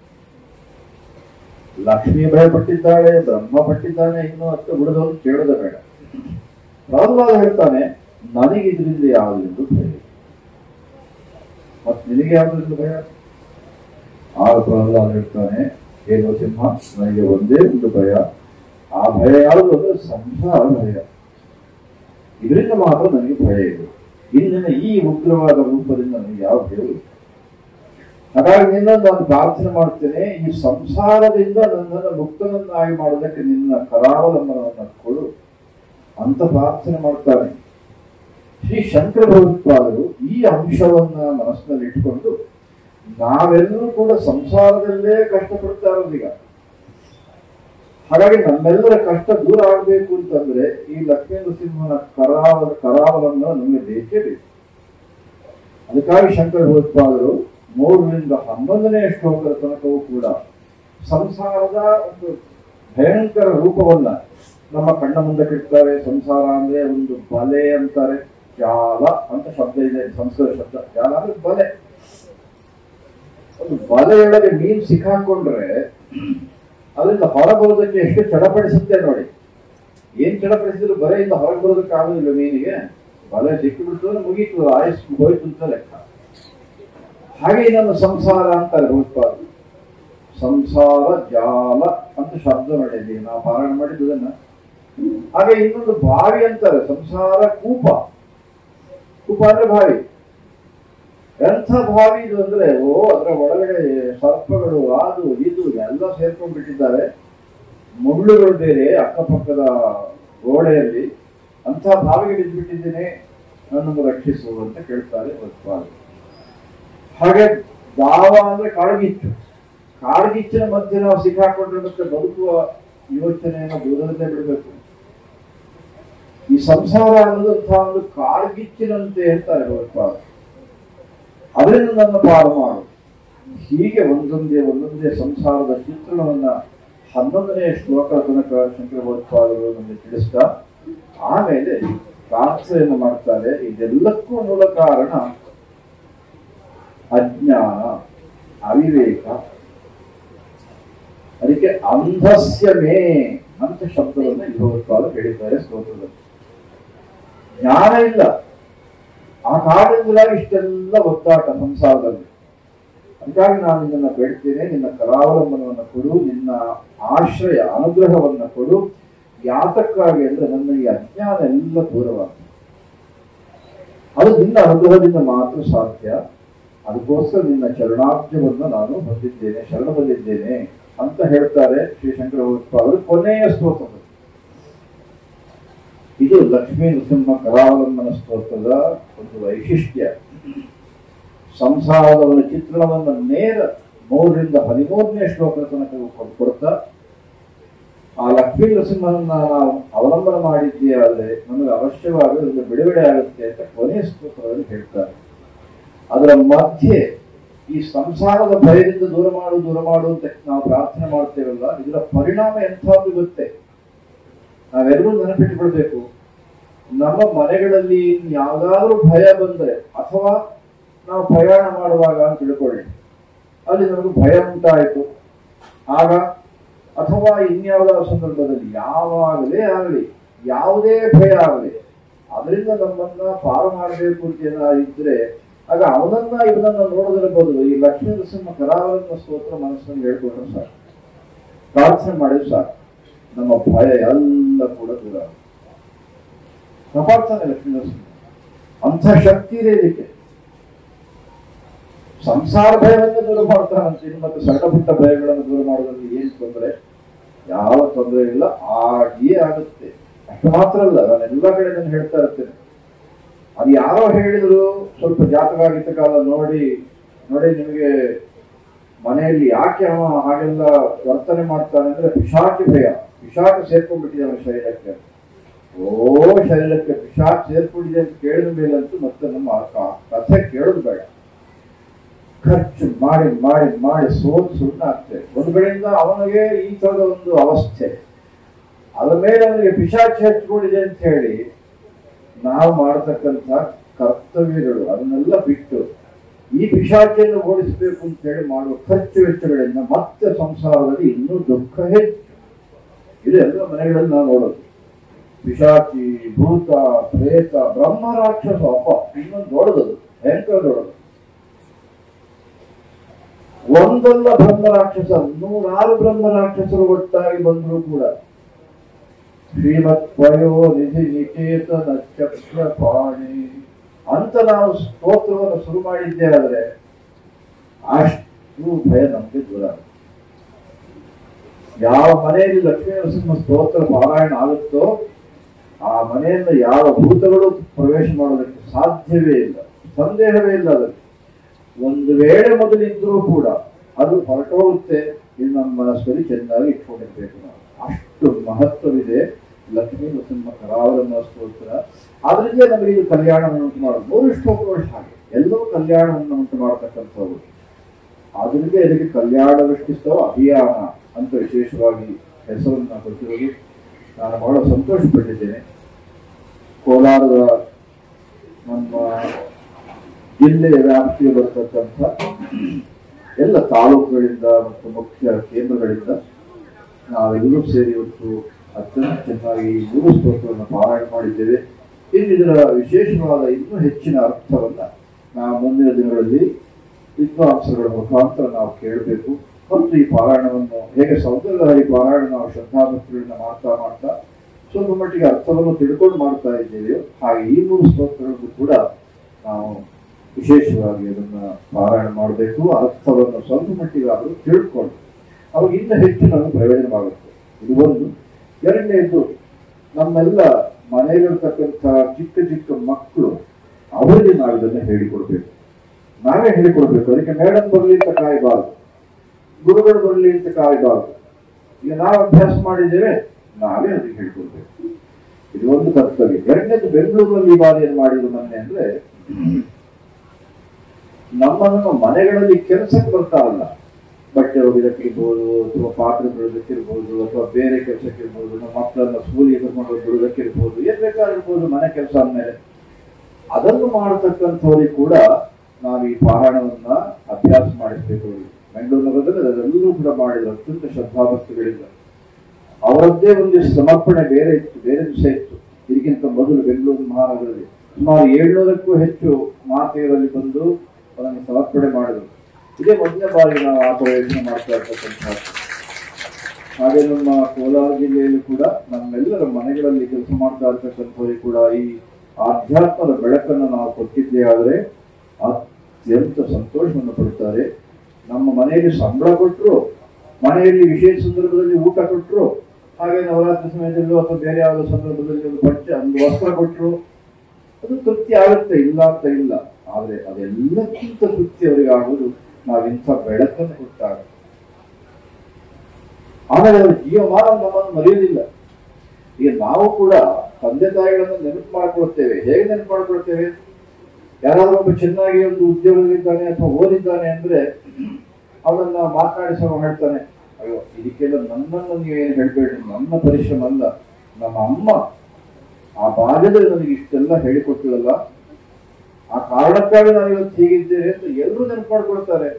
ಲಕ್ಷ್ಮಿ ಭಯ ಪಟ್ಟಿದ್ದಾಳೆ ಬ್ರಹ್ಮ ಪಟ್ಟಿದ್ದಾನೆ ಇನ್ನು ಅತ್ತ ಬಿಡದವನು ಕೇಳೋದ ಬೇಡ ಪ್ರಹ್ಲಾದ ಹೇಳ್ತಾನೆ ನನಗೆ ಇದರಿಂದ ಯಾವುದರಿಂದ ಭಯ ಇಲ್ಲ. ಮತ್ ನಿನಗೆ ಯಾವುದರಿಂದ ಭಯ ಆಗ ಪ್ರಹ್ಲಾದ ಹೇಳ್ತಾನೆ ಏನು ಸಿಂಹ ನನಗೆ ಒಂದೇ ಒಂದು ಭಯ ಆ ಭಯ ಯಾವುದು ಅಂದ್ರೆ ಸಂಸಾರ ಭಯ ಇದರಿಂದ ಮಾತ್ರ ನನಗೆ ಭಯ ಇದೆ ಇಂದಿನ ಈ ಉಗ್ರವಾದ ರೂಪದಿಂದ ನನಗೆ ಯಾವ ಭಯ ಇಲ್ಲ ಹಾಗಾಗಿ ನಿನ್ನ ನಾನು ಪ್ರಾರ್ಥನೆ ಮಾಡ್ತೇನೆ ಈ ಸಂಸಾರದಿಂದ ನನ್ನನ್ನು ಮುಕ್ತನನ್ನಾಗಿ ಮಾಡೋದಕ್ಕೆ ನಿನ್ನ ಕರಾವಲಂಬನವನ್ನು ಕೊಡು ಅಂತ ಪ್ರಾರ್ಥನೆ ಮಾಡ್ತಾನೆ ಶ್ರೀ ಶಂಕರ ಭಗವತ್ಪಾದರು ಈ ಅಂಶವನ್ನ ಮನಸ್ಸಿನಲ್ಲಿ ಇಟ್ಟುಕೊಂಡು ನಾವೆಲ್ಲರೂ ಕೂಡ ಸಂಸಾರದಲ್ಲೇ ಕಷ್ಟಪಡ್ತಾ ಇರೋದೀಗ ಹಾಗಾಗಿ ನಮ್ಮೆಲ್ಲರ ಕಷ್ಟ ದೂರ ಆಗಬೇಕು ಅಂತಂದ್ರೆ ಈ ಲಕ್ಷ್ಮೀ ನರಸಿಂಹನ ಕರಾವಲ ಕರಾವಲನ್ನ ನಮಗೆ ಬೇಕೇ ಬೇಕು ಅದಕ್ಕಾಗಿ ಶಂಕರ ಭಗವತ್ಪಾದರು ಮೂರರಿಂದ ಹನ್ನೊಂದನೇ ಶ್ಲೋಕದ ತನಕವೂ ಕೂಡ ಸಂಸಾರದ ಒಂದು ಭಯಂಕರ ರೂಪವನ್ನ ನಮ್ಮ ಕಣ್ಣ ಮುಂದೆ ಇಡ್ತಾರೆ ಸಂಸಾರ ಅಂದ್ರೆ ಒಂದು ಬಲೆ ಅಂತಾರೆ ಜಾಲ ಅಂತ ಶಬ್ದ ಇದೆ ಸಂಸ್ಕೃತ ಶಬ್ದ ಜಾಲ ಅಂದ್ರೆ ಬಲೆ ಒಂದು ಬಲೆಯೊಳಗೆ ಮೀನು ಸಿಕ್ಕಾಕೊಂಡ್ರೆ ಅದರಿಂದ ಹೊರಬರೋದಕ್ಕೆ ಎಷ್ಟು ಚಡಪಡಿಸುತ್ತೆ ನೋಡಿ ಏನ್ ಚಡಪಡಿಸಿದ್ರು ಬಲೆಯಿಂದ ಹೊರಗೆ ಬರೋದಕ್ಕೆ ಆಗುದಿಲ್ಲ ಮೀನಿಗೆ ಬಲೆ ಸಿಕ್ಕಿ ಬಿಡ್ತದೆ ಮುಗೀತು ಆಯಸ್ ಹೋಯ್ತು ಅಂತ ಲೆಕ್ಕ ಹಾಗೆ ನಮ್ಮ ಸಂಸಾರ ಅಂತಾರೆ ಭಗವತ್ಪಾದ ಸಂಸಾರ ಜಾಲ ಅಂತ ಶಬ್ದ ಮಾಡಿದ್ವಿ ನಾವು ಪಾರಾಯಣ ಮಾಡಿದ್ದು ಅದನ್ನ ಹಾಗೆ ಇನ್ನೊಂದು ಬಾವಿ ಅಂತಾರೆ ಸಂಸಾರ ಕೂಪ ಕೂಪ ಅಂದ್ರೆ ಬಾವಿ ಎಂಥ ಬಾವಿ ಇದು ಅಂದ್ರೆ ಓ ಅದರ ಒಳಗಡೆ ಸರ್ಪಗಳು ಅದು ಇದು ಎಲ್ಲ ಸೇರ್ಕೊಂಡ್ಬಿಟ್ಟಿದ್ದಾರೆ ಮುಳ್ಳುಗಳು ಬೇರೆ ಅಕ್ಕಪಕ್ಕದ ಗೋಡೆಯಲ್ಲಿ ಅಂಥ ಬಾವಿಗೆ ಬಿದ್ದುಬಿಟ್ಟಿದ್ದೇನೆ ನನ್ನನ್ನು ರಕ್ಷಿಸು ಅಂತ ಕೇಳ್ತಾರೆ ಭಗವತ್ಪಾದ ಹಾಗೆ ದಾವ ಅಂದ್ರೆ ಕಾಡ್ಗಿಚ್ಚು ಕಾಡ್ಗಿಚ್ಚಿನ ಮಧ್ಯೆ ನಾವು ಸಿಕ್ಕಾಕೊಂಡ್ರೆ ಮತ್ತೆ ಬದುಕುವ ಯೋಚನೆಯನ್ನು ದೂರದಲ್ಲೇ ಬಿಡಬೇಕು ಈ ಸಂಸಾರ ಅನ್ನೋದಂಥ ಒಂದು ಕಾಡ್ಗಿಚ್ಚಿನಂತೆ ಹೇಳ್ತಾರೆ ಭಗವತ್ಪಾದ ಅದರಿಂದ ನನ್ನ ಪಾರು ಮಾಡು ಹೀಗೆ ಒಂದೊಂದೇ ಒಂದೊಂದೇ ಸಂಸಾರದ ಚಿತ್ರಣವನ್ನ ಹನ್ನೊಂದನೇ ಶ್ಲೋಕ ತನಕ ಶಂಕರ ಭಗವತ್ಪಾದರು ನಮಗೆ ತಿಳಿಸ್ತಾ ಆಮೇಲೆ ಪ್ರಾರ್ಥನೆಯನ್ನು ಮಾಡ್ತಾರೆ ಇದೆಲ್ಲಕ್ಕೂ ಮೂಲ ಕಾರಣ ಅಜ್ಞಾನ ಅವಿವೇಕ ಅದಕ್ಕೆ ಅಂಧಸ್ಯ ಮೇ ಅಂತ ಶಬ್ದವನ್ನು ಭಗವತ್ಪಾದ ಹೇಳಿದ್ದಾರೆ ಸ್ತೋತ್ರದಲ್ಲಿ ಜ್ಞಾನ ಇಲ್ಲ ಆ ಕಾರಣದಿಂದಾಗಿ ಇಷ್ಟೆಲ್ಲ ಒತ್ತಾಟ ಸಂಸಾರದಲ್ಲಿ ಅದಕ್ಕಾಗಿ ನಾನು ನಿನ್ನನ್ನು ಬೇಡ್ತೇನೆ ನಿನ್ನ ಕರಾವಲಂಬನವನ್ನು ಕೊಡು ನಿನ್ನ ಆಶ್ರಯ ಅನುಗ್ರಹವನ್ನು ಕೊಡು ಯಾತಕ್ಕಾಗಿ ಅಂದ್ರೆ ನನ್ನ ಈ ಅಜ್ಞಾನ ಎಲ್ಲ ದೂರವಾಗ್ತದೆ ಅದು ನಿನ್ನ ಅನುಗ್ರಹದಿಂದ ಮಾತ್ರ ಸಾಧ್ಯ ಅದಕ್ಕೋಸ್ಕರ ನಿನ್ನ ಚರಣಾಬ್ಜವನ್ನು ನಾನು ಹೊಂದಿದ್ದೇನೆ ಶರಣ ಬಂದಿದ್ದೇನೆ ಅಂತ ಹೇಳ್ತಾರೆ ಶ್ರೀ ಶಂಕರ ಭಗವತ್ಪಾದರು ಕೊನೆಯ ಸ್ತೋತ್ರ ಇದು ಲಕ್ಷ್ಮೀ ನೃಸಿಂಹ ಕರಾವಲಂಬನ ಸ್ತೋತ್ರದ ಒಂದು ವೈಶಿಷ್ಟ್ಯ ಸಂಸಾರದವರ ಚಿತ್ರಣವನ್ನು ನೇರ ಮೂರರಿಂದ ಹದಿಮೂರನೇ ಶ್ಲೋಕದ ತನಕ ಕೊಡ್- ಕೊಡ್ತಾ ಆ ಲಕ್ಷ್ಮೀ ನರಸಿಂಹನನ್ನ ನಾವು ಅವಲಂಬನ ಮಾಡಿದ್ದೇ ಆದರೆ ನಮಗೆ ಅವಶ್ಯವಾಗಿ ಒಂದು ಬಿಡುಗಡೆ ಆಗುತ್ತೆ ಅಂತ ಕೊನೆಯ ಸ್ತೋತ್ರದಲ್ಲಿ ಹೇಳ್ತಾರೆ ಅದರ ಮಧ್ಯೆ ಈ ಸಂಸಾರದ ಭಯದಿಂದ ದೂರ ಮಾಡು ದೂರ ಮಾಡು ಅಂತ ನಾವು ಪ್ರಾರ್ಥನೆ ಮಾಡ್ತೇವಲ್ಲ ಇದರ ಪರಿಣಾಮ ಎಂಥದ್ದು ಗೊತ್ತೇ ನಾವೆಲ್ಲರೂ ನೆನಪಿಟ್ಟುಕೊಳ್ಬೇಕು ನಮ್ಮ ಮನೆಗಳಲ್ಲಿ ಯಾವ್ದಾದ್ರೂ ಭಯ ಬಂದ್ರೆ ಅಥವಾ ನಾವು ಪ್ರಯಾಣ ಮಾಡುವಾಗ ಅಂತ ತಿಳ್ಕೊಳ್ಳಿ ಅಲ್ಲಿ ನಮಗೆ ಭಯ ಉಂಟಾಯಿತು ಆಗ ಅಥವಾ ಇನ್ಯಾವುದಾದ ಸಂದರ್ಭದಲ್ಲಿ ಯಾವಾಗಲೇ ಆಗಲಿ ಯಾವುದೇ ಭಯ ಆಗಲಿ ಅದರಿಂದ ನಮ್ಮನ್ನ ಪಾರು ಮಾಡಬೇಕು ಅಂತ ಏನಾದ್ರು ಇದ್ರೆ ಆಗ ಅವನನ್ನ ಇವನನ್ನ ನೋಡೋದ್ರ ಬದಲು ಈ ಲಕ್ಷ್ಮೀ ನರಸಿಂಹ ಕರಾವಲಂಬ ಸ್ತೋತ್ರ ಮನಸ್ಸನ್ನು ಹೇಳ್ಕೊಂಡ್ರೆ ಸಾಕು ಪ್ರಾರ್ಥನೆ ಮಾಡಿದ್ರೆ ಸಾಕು ನಮ್ಮ ಭಯ ಎಲ್ಲ ಕೂಡ ದೂರ ಆಗುತ್ತೆ. ಕಾಪಾಡ್ತಾನೆ ಲಕ್ಷ್ಮೀ ನರಸಿಂಹ ಅಂಥ ಶಕ್ತಿ ಇದೆ ಇದಕ್ಕೆ ಸಂಸಾರ ಭಯವನ್ನು ದೂರ ಮಾಡ್ತಾನಂತೆ ಇನ್ನು ಮತ್ತೆ ಸಣ್ಣ ಪುಟ್ಟ ಭಯಗಳನ್ನು ದೂರ ಮಾಡೋದ್ರಲ್ಲಿ ಏನು ತೊಂದರೆ ಯಾವ ತೊಂದರೆ ಇಲ್ಲ ಆಗಿಯೇ ಆಗುತ್ತೆ ಅಷ್ಟು ಮಾತ್ರ ಅಲ್ಲ ನಾನು ಎಲ್ಲ ಕಡೆ ನಾನು ಹೇಳ್ತಾ ಇರ್ತೇನೆ ಅದು ಯಾರೋ ಹೇಳಿದ್ರು ಸ್ವಲ್ಪ ಜಾತಕ ಗೀತ ಕಾಲ ನೋಡಿ ನೋಡಿ ನಿಮಗೆ ಮನೆಯಲ್ಲಿ ಯಾಕೆ ಅವ ಹಾಗೆಲ್ಲ ವರ್ತನೆ ಮಾಡ್ತಾನೆ ಅಂದ್ರೆ ಪಿಶಾಚಿ ಭಯ ಪಿಶಾಚ ಸೇರ್ಕೊಂಡ್ಬಿಟ್ಟಿದೆ ಅವನ ಶರೀರಕ್ಕೆ ಓ ಶರೀರಕ್ಕೆ ಪಿಶಾಚ ಸೇರ್ಕೊಂಡಿದೆ ಅಂತ ಕೇಳಿದ ಮೇಲಂತೂ ಮತ್ತೆ ನಮ್ಮ ಕ- ಕಥೆ ಕೇಳೋದು ಬೇಡ ಖರ್ಚು ಮಾಡಿ ಮಾಡಿ ಮಾಡಿ ಸೋತು ಸುಣ್ಣಾಗ್ತದೆ ಒಂದು ಕಡೆಯಿಂದ ಅವನಿಗೆ ಈ ತರದ ಒಂದು ಅವಸ್ಥೆ ಅದ್ರ ಮೇಲೆ ಅವನಿಗೆ ಪಿಶಾಚಿ ಹಚ್ಕೊಂಡಿದೆ ಅಂತ ಹೇಳಿ ನಾವು ಮಾಡತಕ್ಕಂಥ ಕರ್ತವ್ಯಗಳು ಅದನ್ನೆಲ್ಲ ಬಿಟ್ಟು ಈ ಪಿಶಾಚಿಯನ್ನು ಓಡಿಸಬೇಕು ಅಂತ ಹೇಳಿ ಮಾಡುವ ಖರ್ಚು ವೆಚ್ಚಗಳಿಂದ ಮತ್ತೆ ಸಂಸಾರದಲ್ಲಿ ಇನ್ನೂ ದುಃಖ ಹೆಚ್ಚು ಇದು ಎಲ್ಲ ಮನೆಗಳಲ್ಲಿ ನಾವು ನೋಡೋದು ಪಿಶಾಚಿ ಭೂತ ಪ್ರೇತ ಬ್ರಹ್ಮ ರಾಕ್ಷಸ ಅಪ್ಪ ಇನ್ನೊಂದು ದೊಡ್ಡದು ಭಯಂಕರ ದೊಡ್ಡದು ಒಂದಲ್ಲ ಬ್ರಹ್ಮ ರಾಕ್ಷಸ ನೂರಾರು ಬ್ರಹ್ಮ ರಾಕ್ಷಸರು ಒಟ್ಟಾಗಿ ಬಂದರೂ ಕೂಡ ಶ್ರೀಮತ್ ವಯೋ ನಿಧಿ ನಿಕೇತನ ಚಕ್ರಪಾಣಿ ಅಂತ ನಾವು ಸ್ತೋತ್ರವನ್ನು ಶುರು ಮಾಡಿದ್ದೇ ಆದ್ರೆ ಅಷ್ಟು ಭಯ ನಮಗೆ ದೂರ ಆಗುತ್ತೆ. ಯಾವ ಮನೆಯಲ್ಲಿ ಲಕ್ಷ್ಮೀ ನರಸಿಂಹ ಸ್ತೋತ್ರ ಪಾರಾಯಣ ಆಗುತ್ತೋ ಆ ಮನೆಯಿಂದ ಯಾವ ಭೂತಗಳು ಪ್ರವೇಶ ಮಾಡೋದಕ್ಕೆ ಸಾಧ್ಯವೇ ಇಲ್ಲ ಸಂದೇಹವೇ ಇಲ್ಲ ಅದಕ್ಕೆ ಒಂದು ವೇಳೆ ಮೊದಲಿದ್ರೂ ಕೂಡ ಅದು ಹೊರಟೋಗುತ್ತೆ ಇದು ನಮ್ಮ ಮನಸ್ಸಲ್ಲಿ ಚೆನ್ನಾಗಿ ಇಟ್ಕೊಂಡಿರ್ಬೇಕು ನಾವು ಅಷ್ಟು ಮಹತ್ವವಿದೆ ಲಕ್ಷ್ಮೀ ನರಸಿಂಹ ಕರಾವಲಂಬ ಸ್ತೋತ್ರ ಆದ್ರಿಂದ ನಮಗೆ ಇದು ಕಲ್ಯಾಣವನ್ನು ಉಂಟು ಮಾಡೋದು ಮೂರು ಶ್ಲೋಕಗಳು ಹಾಗೆ ಎಲ್ಲವೂ ಕಲ್ಯಾಣವನ್ನು ಉಂಟು ಮಾಡತಕ್ಕಂಥವು ಆದ್ರಿಂದ ಇದಕ್ಕೆ ಕಲ್ಯಾಣ ದೃಷ್ಟಿಸ್ತವ ಅಭಿಯಾನ ಅಂತ ವಿಶೇಷವಾಗಿ ಹೆಸರನ್ನು ಕೊಟ್ಟಿರೋದು ನಾನು ಬಹಳ ಸಂತೋಷಪಟ್ಟಿದ್ದೇನೆ ಕೋಲಾರದ ನಮ್ಮ ಜಿಲ್ಲೆಯ ವ್ಯಾಪ್ತಿಗೆ ಬರತಕ್ಕಂಥ ಎಲ್ಲ ತಾಲೂಕುಗಳಿಂದ ಮತ್ತು ಮುಖ್ಯ ಕೇಂದ್ರಗಳಿಂದ ನಾವೆಲ್ಲರೂ ಸೇರಿ ಇವತ್ತು ಅತ್ಯಂತ ಚೆನ್ನಾಗಿ ಈ ಮೂರು ಸ್ತೋತ್ರವನ್ನು ಪಾರಾಯಣ ಮಾಡಿದ್ದೇವೆ ಇನ್ನು ಇದರ ವಿಶೇಷವಾದ ಇನ್ನೂ ಹೆಚ್ಚಿನ ಅರ್ಥವನ್ನ ನಾವು ಮುಂದಿನ ದಿನಗಳಲ್ಲಿ ವಿದ್ವಾಂಸಗಳ ಮುಖಾಂತರ ನಾವು ಕೇಳಬೇಕು ಮತ್ತು ಈ ಪಾರಾಯಣವನ್ನು ಹೇಗೆ ಸೌಂದರ್ಯಧಾರಿ ಪಾರಾಯಣ ನಾವು ಶ್ರದ್ಧಾಭಕ್ತಿಗಳನ್ನ ಮಾಡ್ತಾ ಮಾಡ್ತಾ ಸ್ವಲ್ಪ ಮಟ್ಟಿಗೆ ಅರ್ಥವನ್ನು ತಿಳ್ಕೊಂಡು ಮಾಡ್ತಾ ಇದ್ದೇವೆ ಹಾಗೆ ಈ ಮೂರು ಸ್ತೋತ್ರಗಳಿಗೂ ಕೂಡ ನಾವು ವಿಶೇಷವಾಗಿ ಅದನ್ನ ಪಾರಾಯಣ ಮಾಡಬೇಕು ಅರ್ಥವನ್ನು ಸ್ವಲ್ಪ ಮಟ್ಟಿಗಾದರೂ ತಿಳ್ಕೊಂಡು ಅವಾಗ ಇನ್ನು ಹೆಚ್ಚು ನಮಗೆ ಪ್ರಯೋಜನವಾಗುತ್ತೆ ಇದು ಒಂದು ಎರಡನೇದು ನಮ್ಮೆಲ್ಲ ಮನೆಯಲ್ಲಿರ್ತಕ್ಕಂಥ ಚಿಕ್ಕ ಚಿಕ್ಕ ಮಕ್ಕಳು ಅವರಿಗೆ ನಾವು ಇದನ್ನು ಹೇಳಿಕೊಡ್ಬೇಕು ನಾವೇ ಹೇಳಿಕೊಡ್ಬೇಕು ಅದಕ್ಕೆ ಮೇಡಮ್ ಬರಲಿ ಅಂತ ಕಾಯಬಾರದು ಗುರುಗಳು ಬರಲಿ ಅಂತ ಕಾಯಬಾರದು ಈಗ ನಾವು ಅಭ್ಯಾಸ ಮಾಡಿದ್ದೇವೆ ನಾವೇ ಅದಕ್ಕೆ ಹೇಳ್ಕೊಡ್ಬೇಕು ಇದು ಒಂದು ಕರ್ತವ್ಯ ಎರಡನೇದು ಬೆಂಗಳೂರಲ್ಲಿ ಈ ಬಾರಿ ಏನ್ ಮಾಡಿದ್ರು ಮೊನ್ನೆ ಅಂದ್ರೆ ನಮ್ಮ ನಮ್ಮ ಮನೆಗಳಲ್ಲಿ ಕೆಲಸಕ್ಕೆ ಬರ್ತಾರಲ್ಲ ಬಟ್ಟೆ ಒಗೆದಕ್ಕಿರ್ಬೋದು ಅಥವಾ ಪಾತ್ರೆ ಬಿಡೋದಕ್ಕಿರ್ಬೋದು ಅಥವಾ ಬೇರೆ ಕೆಲಸಕ್ಕಿರ್ಬೋದು ನಮ್ಮ ಮಕ್ಕಳನ್ನ ಸ್ಕೂಲಿಗೆ ಕರ್ಕೊಂಡು ಬಿಡೋದಕ್ಕಿರ್ಬೋದು ಏನ್ ಬೇಕಾಗಿರ್ಬೋದು ಮನೆ ಕೆಲಸ ಅಂದಮೇಲೆ ಅದನ್ನು ಮಾಡತಕ್ಕಂಥವ್ರಿಗೆ ಕೂಡ ನಾವು ಈ ಪಾರಾಯಣವನ್ನ ಅಭ್ಯಾಸ ಮಾಡಿಸ್ಬೇಕು ಅವ್ರಿಗೆ. ಬೆಂಗಳೂರು ನಗರದಲ್ಲಿ ಅದೆಲ್ಲರೂ ಕೂಡ ಮಾಡಿದ್ರು ಅತ್ಯಂತ ಶ್ರದ್ಧಾಭಕ್ತಿಗಳಿಂದ ಅವರದ್ದೇ ಒಂದು ಸಮರ್ಪಣೆ ಬೇರೆ ಇತ್ತು ಬೇರೆ ವಿಷಯ ಇತ್ತು ಇದಕ್ಕಿಂತ ಮೊದಲು ಬೆಂಗಳೂರು ಮಹಾನಗರದಲ್ಲಿ ಸುಮಾರು ಏಳ್ನೂರಕ್ಕೂ ಹೆಚ್ಚು ಮಾತೆಯರಲ್ಲಿ ಬಂದು ಅದನ್ನು ಸಮರ್ಪಣೆ ಮಾಡಿದರು ಇದೇ ಮೊದಲನೇ ಬಾರಿ ನಾವು ಆ ಥರ ಯೋಚನೆ ಮಾಡ್ತಾ ಇರ್ತಕ್ಕಂಥದ್ದು ಹಾಗೆ ನಮ್ಮ ಕೋಲಾರ ಜಿಲ್ಲೆಯಲ್ಲೂ ಕೂಡ ನಮ್ಮೆಲ್ಲರ ಮನೆಗಳಲ್ಲಿ ಕೆಲಸ ಮಾಡ್ತಾ ಇರ್ತಕ್ಕಂಥವರಿಗೆ ಕೂಡ ಈ ಆಧ್ಯಾತ್ಮದ ಬೆಳಕನ್ನು ನಾವು ಕೊಟ್ಟಿದ್ದೇ ಆದರೆ ಅತ್ಯಂತ ಸಂತೋಷವನ್ನು ಪಡುತ್ತಾರೆ ನಮ್ಮ ಮನೆಯಲ್ಲಿ ಸಂಬಳ ಕೊಟ್ಟರು ಮನೆಯಲ್ಲಿ ವಿಶೇಷ ಸಂದರ್ಭದಲ್ಲಿ ಊಟ ಕೊಟ್ಟರು ಹಾಗೆ ನವರಾತ್ರಿ ಸಮಯದಲ್ಲೂ ಅಥವಾ ಬೇರೆ ಯಾವುದೋ ಸಂದರ್ಭದಲ್ಲಿ ಒಂದು ಪಂಚ ಒಂದು ವಸ್ತ್ರ ಕೊಟ್ಟರು ಅದು ತೃಪ್ತಿ ಆಗುತ್ತೆ ಇಲ್ಲ ಅಂತ ಇಲ್ಲ ಆದರೆ ಅದೆಲ್ಲಕ್ಕಿಂತ ತೃಪ್ತಿ ಅವರಿಗೆ ಆಗುವುದು ನಾವಿಂಥ ಬೆಳಕನ್ನು ಕೊಟ್ಟಾಗ ಆಮೇಲೆ ಅವರ ಜೀವಮಾನ ನಮ್ಮನ್ನು ಮರೆಯುವುದಿಲ್ಲ ಈಗ ನಾವು ಕೂಡ ತಂದೆ ತಾಯಿಗಳನ್ನು ನೆನಪು ಮಾಡ್ಕೊಳ್ತೇವೆ ಹೇಗೆ ನೆನಪು ಮಾಡ್ಕೊಳ್ತೇವೆ ಯಾರಾದ್ರೂ ಒಬ್ಬ ಚೆನ್ನಾಗಿ ಒಂದು ಉದ್ಯೋಗದಲ್ಲಿದ್ದಾನೆ ಅಥವಾ ಓದಿದ್ದಾನೆ ಅಂದ್ರೆ ಅವನನ್ನ ಮಾತನಾಡಿಸುವ ಹೇಳ್ತಾನೆ ಅಯ್ಯೋ ಇದಕ್ಕೆಲ್ಲ ನನ್ನನ್ನು ನೀವೇನು ಹೇಳ್ಬೇಡ್ರಿ ನನ್ನ ಪರಿಶ್ರಮ ಅಲ್ಲ ನಮ್ಮ ಅಮ್ಮ ಆ ಬಾಲ್ಯದಲ್ಲಿ ನನಗೆ ಇಷ್ಟೆಲ್ಲ ಹೇಳಿಕೊಟ್ಟಿರಲ್ಲ ಆ ಕಾರಣಕ್ಕಾಗಿ ನಾನು ಇವತ್ತು ಹೀಗಿದ್ದೇನೆ ಅಂತ ಎಲ್ಲರೂ ನೆನಪು ಮಾಡ್ಕೊಳ್ತಾರೆ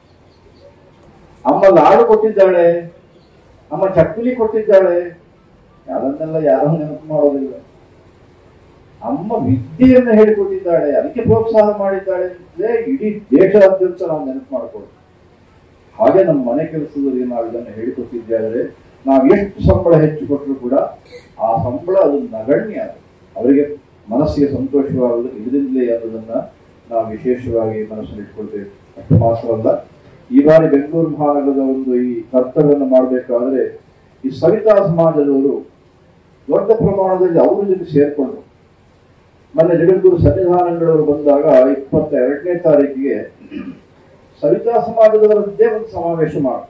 ಅಮ್ಮ ಲಾಡು ಕೊಟ್ಟಿದ್ದಾಳೆ ಅಮ್ಮ ಚಕ್ಕುಲಿ ಕೊಟ್ಟಿದ್ದಾಳೆ ಅದನ್ನೆಲ್ಲ ಯಾರೂ ನೆನಪು ಮಾಡೋದಿಲ್ಲ ಅಮ್ಮ ವಿದ್ಯೆಯನ್ನು ಹೇಳಿಕೊಟ್ಟಿದ್ದಾಳೆ ಅದಕ್ಕೆ ಪ್ರೋತ್ಸಾಹ ಮಾಡಿದ್ದಾಳೆ ಅಂತಲೇ ಇಡೀ ದೇಶದಾದ್ಯಂತ ನಾವು ನೆನಪು ಮಾಡ್ಕೊಳ್ಳೋದು ಹಾಗೆ ನಮ್ಮ ಮನೆ ಕೆಲಸದಲ್ಲಿ ನಾವು ಇದನ್ನು ಹೇಳಿಕೊಟ್ಟಿದ್ದೇವೆ ನಾವು ಎಷ್ಟು ಸಂಬಳ ಹೆಚ್ಚು ಕೊಟ್ಟರು ಕೂಡ ಆ ಸಂಬಳ ಅದು ನಗಣ್ಯ ಅದು ಅವರಿಗೆ ಮನಸ್ಸಿಗೆ ಸಂತೋಷವಾಗುವುದು ಇದರಿಂದಲೇ ಅನ್ನೋದನ್ನ ನಾವು ವಿಶೇಷವಾಗಿ ಮನಸ್ಸಲ್ಲಿ ಇಟ್ಕೊಳ್ಬೇಕು ಅಷ್ಟು ಮಾತ್ರ ಅಲ್ಲ ಈ ಬಾರಿ ಬೆಂಗಳೂರು ಮಹಾನಗರದ ಒಂದು ಈ ಕರ್ತವ್ಯವನ್ನು ಮಾಡಬೇಕಾದ್ರೆ ಈ ಸವಿತಾ ಸಮಾಜದವರು ದೊಡ್ಡ ಪ್ರಮಾಣದಲ್ಲಿ ಅವರ ಜೊತೆ ಸೇರ್ಕೊಂಡ್ರು ಮೊನ್ನೆ ಜಗದ್ಗುರು ಸನ್ನಿಧಾನಗಳವರು ಬಂದಾಗ ಇಪ್ಪತ್ತ ಎರಡನೇ ತಾರೀಕಿಗೆ ಸವಿತಾ ಸಮಾಜದವರದ್ದೇ ಒಂದು ಸಮಾವೇಶ ಮಾಡ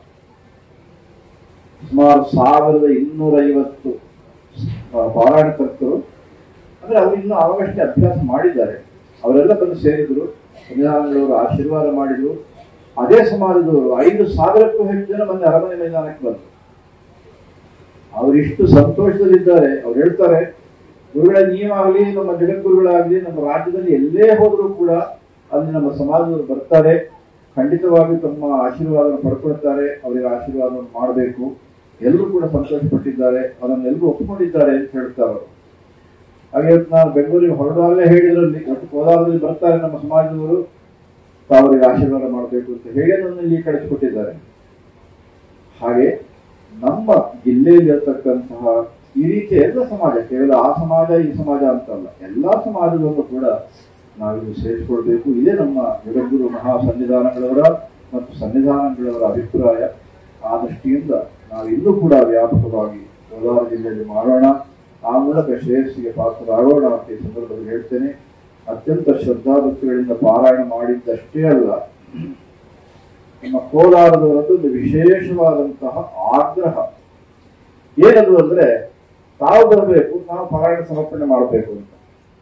ಸುಮಾರು ಸಾವಿರದ ಇನ್ನೂರ ಐವತ್ತು ಪಾರಾಯಣಕರ್ತರು ಅಂದ್ರೆ ಅವರು ಇನ್ನೂ ಆವಾಗಷ್ಟೇ ಅಭ್ಯಾಸ ಮಾಡಿದ್ದಾರೆ ಅವರೆಲ್ಲ ಬಂದು ಸೇರಿದ್ರು ಸನ್ನಿಧಾನಗಳವರು ಆಶೀರ್ವಾದ ಮಾಡಿದ್ರು ಅದೇ ಸಮಾಜದವರು ಐದು ಸಾವಿರಕ್ಕೂ ಹೆಚ್ಚು ಜನ ಮೊನ್ನೆ ಅರಮನೆ ಮೈದಾನಕ್ಕೆ ಬಂದರು ಅವರಿಷ್ಟು ಸಂತೋಷದಲ್ಲಿದ್ದಾರೆ ಅವ್ರು ಹೇಳ್ತಾರೆ ಗುರುಗಳ ನೀವಾಗಲಿ ನಮ್ಮ ಜಗದ್ಗುರುಗಳಾಗಲಿ ನಮ್ಮ ರಾಜ್ಯದಲ್ಲಿ ಎಲ್ಲೇ ಹೋದರೂ ಕೂಡ ಅಲ್ಲಿ ನಮ್ಮ ಸಮಾಜದವರು ಬರ್ತಾರೆ ಖಂಡಿತವಾಗಿ ತಮ್ಮ ಆಶೀರ್ವಾದವನ್ನು ಪಡ್ಕೊಳ್ತಾರೆ ಅವರಿಗೆ ಆಶೀರ್ವಾದವನ್ನು ಮಾಡಬೇಕು ಎಲ್ಲರೂ ಕೂಡ ಸಂತೋಷ ಪಟ್ಟಿದ್ದಾರೆ ಅದನ್ನೆಲ್ಲರೂ ಒಪ್ಪಿಕೊಂಡಿದ್ದಾರೆ ಅಂತ ಹೇಳ್ತಾರೆ ಅವರು ಹಾಗೆ ಇವತ್ತು ನಾನು ಬೆಂಗಳೂರಿಗೆ ಹೊರಡಾಗಲೇ ಹೇಳಿದ್ರಲ್ಲಿ ಇವತ್ತು ಕೋಲಾರದಲ್ಲಿ ಬರ್ತಾರೆ ನಮ್ಮ ಸಮಾಜದವರು ಅವರಿಗೆ ಆಶೀರ್ವಾದ ಮಾಡಬೇಕು ಅಂತ ಹೇಳಿ ಅದನ್ನು ಇಲ್ಲಿ ಕಳಿಸಿಕೊಟ್ಟಿದ್ದಾರೆ ಹಾಗೆ ನಮ್ಮ ಜಿಲ್ಲೆಯಲ್ಲಿ ಇರತಕ್ಕಂತಹ ಈ ರೀತಿ ಎಲ್ಲ ಸಮಾಜ ಕೇವಲ ಆ ಸಮಾಜ ಈ ಸಮಾಜ ಅಂತಲ್ಲ ಎಲ್ಲಾ ಸಮಾಜದಲ್ಲೂ ಕೂಡ ನಾವಿದು ಸೇರಿಸ್ಕೊಳ್ಬೇಕು ಇದೇ ನಮ್ಮ ಜಗದ್ಗುರು ಮಹಾ ಸನ್ನಿಧಾನಗಳವರ ಮತ್ತು ಸನ್ನಿಧಾನಗಳವರ ಅಭಿಪ್ರಾಯ ಆ ದೃಷ್ಟಿಯಿಂದ ನಾವು ಇನ್ನೂ ಕೂಡ ವ್ಯಾಪಕವಾಗಿ ಕೋಲಾರ ಜಿಲ್ಲೆಯಲ್ಲಿ ಮಾಡೋಣ ಆ ಮೂಲಕ ಶ್ರೇಯಸ್ಸಿಗೆ ಪಾತ್ರರಾಗೋಣ ಅಂತ ಈ ಸಂದರ್ಭದಲ್ಲಿ ಹೇಳ್ತೇನೆ ಅತ್ಯಂತ ಶ್ರದ್ಧಾಭಕ್ತಿಗಳಿಂದ ಪಾರಾಯಣ ಮಾಡಿದ್ದಷ್ಟೇ ಅಲ್ಲ ನಮ್ಮ ಕೋಲಾರದವರದ್ದು ಒಂದು ವಿಶೇಷವಾದಂತಹ ಆಗ್ರಹ ಏನದು ಅಂದ್ರೆ ತಾವು ಬರಬೇಕು ನಾವು ಪಾರಾಯಣ ಸಮರ್ಪಣೆ ಮಾಡಬೇಕು ಅಂತ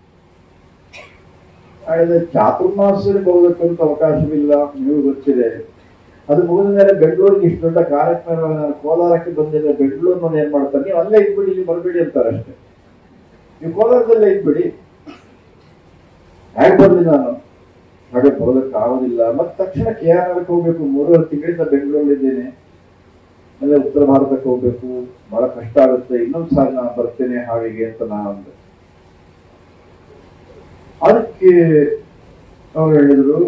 ಹಾಗಾದ್ರೆ ಚಾತುರ್ಮಾಸದಲ್ಲಿ ಬರಬೇಕಂತ ಅವಕಾಶವಿಲ್ಲ ನೀವು ಗೊತ್ತಿದೆ ಅದು ಮುಗಿದ ಮೇಲೆ ಬೆಂಗಳೂರಿಗೆ ಇಷ್ಟು ದೊಡ್ಡ ಕಾರ್ಯಕ್ರಮ ನಾನು ಕೋಲಾರಕ್ಕೆ ಬಂದಿದ್ದೆ ಬೆಂಗಳೂರಿನಲ್ಲಿ ಏನ್ ಮಾಡ್ತಾರೆ ನೀವು ಅಲ್ಲೇ ಇದ್ಬಿಡಿ ಇಲ್ಲಿ ಬರಬೇಡಿ ಅಂತಾರೆ ಅಷ್ಟೇ ನೀವು ಕೋಲಾರದಲ್ಲೇ ಇದ್ಬಿಡಿ ಹೇಗೆ ಬರ್ಲಿ ನಾನು ಹಾಗೆ ಬರೋದಕ್ಕೆ ಆಗೋದಿಲ್ಲ ಮತ್ತೆ ತಕ್ಷಣ ಕೆ ಆರ್ ನಗರಕ್ಕೆ ಹೋಗ್ಬೇಕು ಮೂರುವರೆ ತಿಂಗಳಿಂದ ಬೆಂಗಳೂರಲ್ಲಿದ್ದೇನೆ ಆಮೇಲೆ ಉತ್ತರ ಭಾರತಕ್ಕೆ ಹೋಗ್ಬೇಕು ಬಹಳ ಕಷ್ಟ ಆಗುತ್ತೆ ಇನ್ನೊಂದು ಸಾರಿ ನಾನು ಬರ್ತೇನೆ ಹಾಗೆ ಅಂತ ನಾನು ಅಂದೆ ಅದಕ್ಕೆ ಅವ್ರು ಹೇಳಿದ್ರು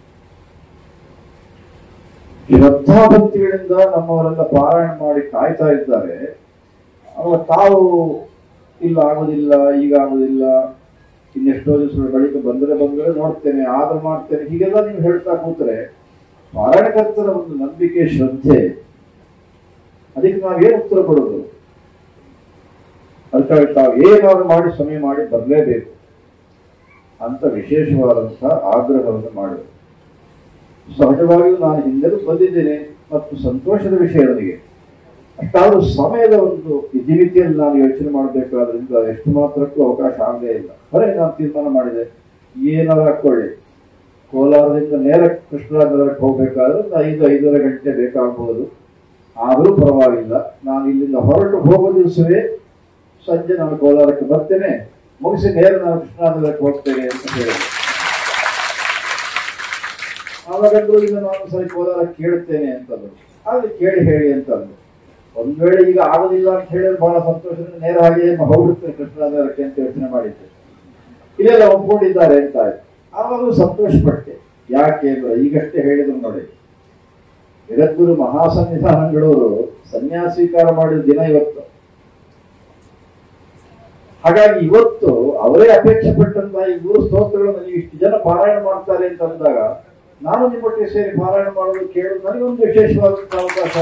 ಶ್ರದ್ಧಾಭಕ್ತಿಗಳಿಂದ ನಮ್ಮವರೆಲ್ಲ ಪಾರಾಯಣ ಮಾಡಿ ಕಾಯ್ತಾ ಇದ್ದಾರೆ ಅವಾಗ ತಾವು ಇಲ್ಲ ಆಗೋದಿಲ್ಲ ಈಗ ಆಗೋದಿಲ್ಲ ಇನ್ನೆಷ್ಟೋ ದಿವಸಗಳ ಬಳಿಕ ಬಂದರೆ ಬಂದರೆ ನೋಡ್ತೇನೆ ಆದ್ರೆ ಮಾಡ್ತೇನೆ ಹೀಗೆಲ್ಲ ನೀವು ಹೇಳ್ತಾ ಕೂತ್ರೆ ಪಾರಾಯಣಕರ್ತರ ಒಂದು ನಂಬಿಕೆ ಶ್ರದ್ಧೆ ಅದಕ್ಕೆ ನಾವೇನು ಉತ್ತರ ಕೊಡೋದು ಅದಕ್ಕಾಗಿ ತಾವು ಏನಾದ್ರು ಮಾಡಿ ಸಮಯ ಮಾಡಿ ಬರಲೇಬೇಕು ಅಂತ ವಿಶೇಷವಾದಂತಹ ಆಗ್ರಹವನ್ನು ಮಾಡಿದರು ಸಹಜವಾಗಿಯೂ ನಾನು ಹಿಂದೆಲೂ ಬಂದಿದ್ದೇನೆ ಮತ್ತು ಸಂತೋಷದ ವಿಷಯ ನನಗೆ ಅಷ್ಟಾದ್ರೂ ಸಮಯದ ಒಂದು ಇತಿಮಿತಿಯಲ್ಲಿ ನಾನು ಯೋಚನೆ ಮಾಡಬೇಕಾದ್ರಿಂದ ಎಷ್ಟು ಮಾತ್ರಕ್ಕೂ ಅವಕಾಶ ಆಗಲೇ ಇಲ್ಲ ಹೊರಗೆ ನಾನು ತೀರ್ಮಾನ ಮಾಡಿದೆ ಏನಾದ್ರು ಹಾಕೊಳ್ಳಿ ಕೋಲಾರದಿಂದ ನೇರ ಕೃಷ್ಣರಾಜನಗರಕ್ಕೆ ಹೋಗ್ಬೇಕಾದ್ರೆ ಒಂದು ಐದು ಐದೂವರೆ ಗಂಟೆ ಬೇಕಾಗಬಹುದು ಆದರೂ ಪರವಾಗಿಲ್ಲ ನಾನು ಇಲ್ಲಿಂದ ಹೊರಟು ಹೋಗೋ ದಿವಸವೇ ಸಂಜೆ ನಾನು ಕೋಲಾರಕ್ಕೆ ಬರ್ತೇನೆ ಮುಗಿಸಿ ನೇರ ನಾನು ಕೃಷ್ಣರಾಜನಗರಕ್ಕೆ ಹೋಗ್ತೇನೆ ಅಂತ ಹೇಳಿದೆ ಆವಾಗಂದ್ರೂ ಇಲ್ಲ ನಾನು ಸರಿ ಕೋಲಾರ ಕೇಳುತ್ತೇನೆ ಅಂತಂದ್ರು ಹಾಗೆ ಕೇಳಿ ಹೇಳಿ ಅಂತಂದ್ರು ಒಂದ್ ವೇಳೆ ಈಗ ಆಗೋದಿಲ್ಲ ಅಂತ ಹೇಳಿದ್ರೆ ಬಹಳ ಸಂತೋಷದಿಂದ ನೇರ ಹಾಗೆ ಹೋಗ್ಬಿಡ್ತಾರೆ ಕೃಷ್ಣರಾಜರಕ್ಕೆ ಅಂತ ಯೋಚನೆ ಮಾಡಿದ್ದೆ ಇಲ್ಲೆಲ್ಲ ಒಪ್ಕೊಂಡಿದ್ದಾರೆ ಅಂತ ಆಯ್ತು ಆವಾಗಲೂ ಸಂತೋಷ ಪಟ್ಟೆ ಯಾಕೆ ಅಂದ್ರೆ ಈಗಷ್ಟೇ ಹೇಳಿದ್ರು ನೋಡಿ ಜಗದ್ಗುರು ಮಹಾಸನ್ನಿಧಾನಗಳವರು ಸನ್ಯಾಸ ಸ್ವೀಕಾರ ಮಾಡಿದ ದಿನ ಇವತ್ತು ಹಾಗಾಗಿ ಇವತ್ತು ಅವರೇ ಅಪೇಕ್ಷೆ ಪಟ್ಟಂತ ಈ ಮೂರು ಸ್ತೋತ್ರಗಳನ್ನು ನೀವು ಇಷ್ಟು ಜನ ಪಾರಾಯಣ ಮಾಡ್ತಾರೆ ಅಂತ ಅಂದಾಗ ನಾನು ನಿಮ್ಮೊಟ್ಟಿಗೆ ಸೇರಿ ಪಾರಾಯಣ ಮಾಡೋದು ಕೇಳೋದು ನನಗೊಂದು ವಿಶೇಷವಾದಂತಹ ಅವಕಾಶ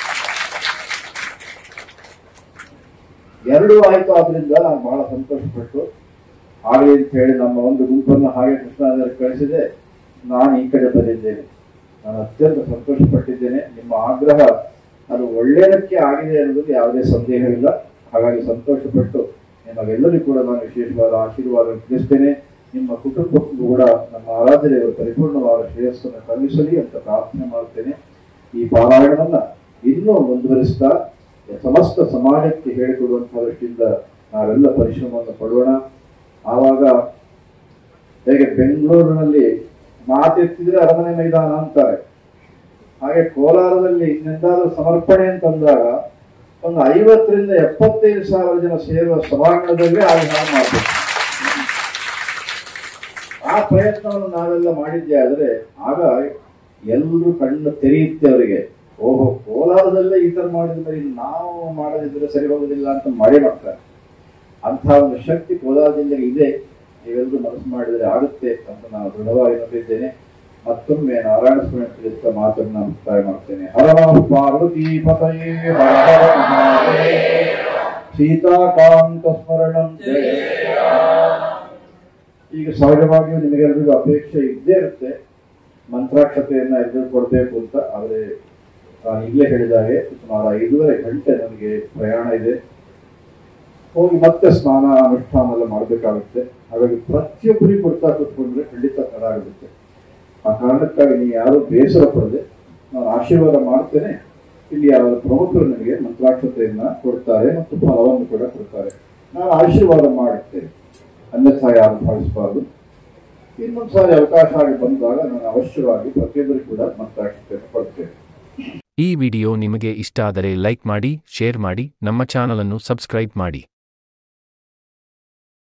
ಎರಡೂ ಆಯ್ತು ಆದ್ರಿಂದ ನಾನು ಬಹಳ ಸಂತೋಷಪಟ್ಟು ಆಗಲಿ ಅಂತ ಹೇಳಿ ನಮ್ಮ ಒಂದು ಗುಂಪನ್ನು ಹಾಗೆ ಕೃಷ್ಣಾದಲ್ಲಿ ಕಳಿಸಿದೆ ನಾನು ಈ ಕಡೆ ಬಂದಿದ್ದೇನೆ ನಾನು ಅತ್ಯಂತ ಸಂತೋಷಪಟ್ಟಿದ್ದೇನೆ ನಿಮ್ಮ ಆಗ್ರಹ ಅದು ಒಳ್ಳೆಯದಕ್ಕೆ ಆಗಿದೆ ಅನ್ನೋದಕ್ಕೆ ಯಾವುದೇ ಸಂದೇಹವಿಲ್ಲ ಹಾಗಾಗಿ ಸಂತೋಷಪಟ್ಟು ನಿಮಗೆಲ್ಲರಿಗೂ ಕೂಡ ನಾನು ವಿಶೇಷವಾದ ಆಶೀರ್ವಾದ ತಿಳಿಸ್ತೇನೆ ನಿಮ್ಮ ಕುಟುಂಬಕ್ಕೂ ಕೂಡ ನಮ್ಮ ಆರಾಧನೆಯವರು ಪರಿಪೂರ್ಣವಾದ ಶ್ರೇಯಸ್ಸನ್ನು ಕಳುಹಿಸಲಿ ಅಂತ ಪ್ರಾರ್ಥನೆ ಮಾಡುತ್ತೇನೆ ಈ ಪಾರಾಯಣವನ್ನ ಇನ್ನೂ ಮುಂದುವರಿಸ್ತಾ ಸಮಸ್ತ ಸಮಾಜಕ್ಕೆ ಹೇಳಿಕೊಡುವಂತಹ ದೃಷ್ಟಿಯಿಂದ ನಾವೆಲ್ಲ ಪರಿಶ್ರಮವನ್ನು ಪಡೋಣ ಆವಾಗ ಹೇಗೆ ಬೆಂಗಳೂರಿನಲ್ಲಿ ಮಾತೆತ್ತಿದ್ರೆ ಅರಮನೆ ಮೈದಾನ ಅಂತಾರೆ ಹಾಗೆ ಕೋಲಾರದಲ್ಲಿ ಇನ್ನೆಂದಾದ್ರೂ ಸಮರ್ಪಣೆ ಅಂತಂದಾಗ ಒಂದು ಐವತ್ತರಿಂದ ಎಪ್ಪತ್ತೈದು ಸಾವಿರ ಜನ ಸೇರುವ ಸಭಾಂಗಣದಲ್ಲೇ ಆ ವಿಧಾನ ಮಾಡಬೇಕು ಆ ಪ್ರಯತ್ನವನ್ನು ನಾವೆಲ್ಲ ಮಾಡಿದ್ದೆ ಆದ್ರೆ ಆಗ ಎಲ್ಲರೂ ಕಣ್ಣು ತೆರೆಯುತ್ತೆ ಅವರಿಗೆ ಓಹೋ ಕೋಲಾರದಲ್ಲೇ ಈ ತರ ಮಾಡಿದ್ರೆ ಇನ್ನು ನಾವು ಮಾಡದಿದ್ರೆ ಸರಿ ಹೋಗುದಿಲ್ಲ ಅಂತ ಮಾಡೇ ಮಾಡ್ತಾರೆ ಅಂಥ ಒಂದು ಶಕ್ತಿ ಕೋಲಾರ ಜಿಲ್ಲೆಗೆ ಇದೆ ನೀವೆಲ್ಲರೂ ಮನಸ್ಸು ಮಾಡಿದರೆ ಆಗುತ್ತೆ ಅಂತ ನಾನು ದೃಢವಾಗಿ ನಂಬಿದ್ದೇನೆ ಮತ್ತೊಮ್ಮೆ ನಾರಾಯಣ ಸ್ವಾಮಿ ತಿಳಿಸಿದ ಮಾತನ್ನು ನಾನು ಮುಕ್ತಾಯ ಮಾಡ್ತೇನೆ ಹರ ನಮಃ ಪಾರ್ವತಿ ಪತಯೇ ಹರ ಹರ ಮಹಾದೇವ. ಸೀತಾಕಾಂತ ಸ್ಮರಣಂ ಜಯ ಈಗ ಸಹಜವಾಗಿಯೂ ನಿಮಗೆಲ್ಲರಿಗೂ ಅಪೇಕ್ಷೆ ಇದ್ದೇ ಇರುತ್ತೆ ಮಂತ್ರಾಕ್ಷತೆಯನ್ನ ಎಲ್ಲರೂ ಕೊಡಬೇಕು ಅಂತ ಆದರೆ ನಾನು ಈಗಲೇ ಹೇಳಿದ ಹಾಗೆ ಸುಮಾರು ಐದೂವರೆ ಗಂಟೆ ನನಗೆ ಪ್ರಯಾಣ ಇದೆ ಹೋಗಿ ಮತ್ತೆ ಸ್ನಾನ ಅನುಷ್ಠಾನ ಎಲ್ಲ ಮಾಡಬೇಕಾಗುತ್ತೆ ಹಾಗಾಗಿ ಪ್ರತಿಯೊಬ್ಬರಿಗೂ ಕೊಡ್ತಾ ಕೂತ್ಕೊಂಡ್ರೆ ಖಂಡಿತ ತಡ ಆಗುತ್ತೆ ಆ ಕಾರಣಕ್ಕಾಗಿ ನೀವು ಯಾರು ಬೇಸರ ಪಡದೆ ನಾನು ಆಶೀರ್ವಾದ ಮಾಡ್ತೇನೆ ಇಲ್ಲಿ ಯಾರು ಪ್ರಮುಖರು ನಿಮಗೆ ಮಂತ್ರಾಕ್ಷತೆಯನ್ನ ಕೊಡ್ತಾರೆ ಮತ್ತು ಫಲವನ್ನು ಕೂಡ ಕೊಡ್ತಾರೆ ನಾನು ಆಶೀರ್ವಾದ ಮಾಡುತ್ತೇನೆ ಅನ್ಯಥಾ ಯಾರು ಭಾವಿಸಬಾರದು ಇನ್ನೊಂದು ಸಾರಿ ಅವಕಾಶ ಆಗಿ ಬಂದಾಗ ನಾನು ಅವಶ್ಯವಾಗಿ ಪ್ರತಿಯೊಬ್ಬರಿಗೂ ಕೂಡ ಮಂತ್ರಾಕ್ಷತೆಯನ್ನು ಕೊಡ್ತೇನೆ ಈ ವಿಡಿಯೋ ನಿಮಗೆ ಇಷ್ಟ ಆದರೆ ಲೈಕ್ ಮಾಡಿ ಶೇರ್ ಮಾಡಿ ನಮ್ಮ ಚಾನಲನ್ನು ಸಬ್ಸ್ಕ್ರೈಬ್ ಮಾಡಿ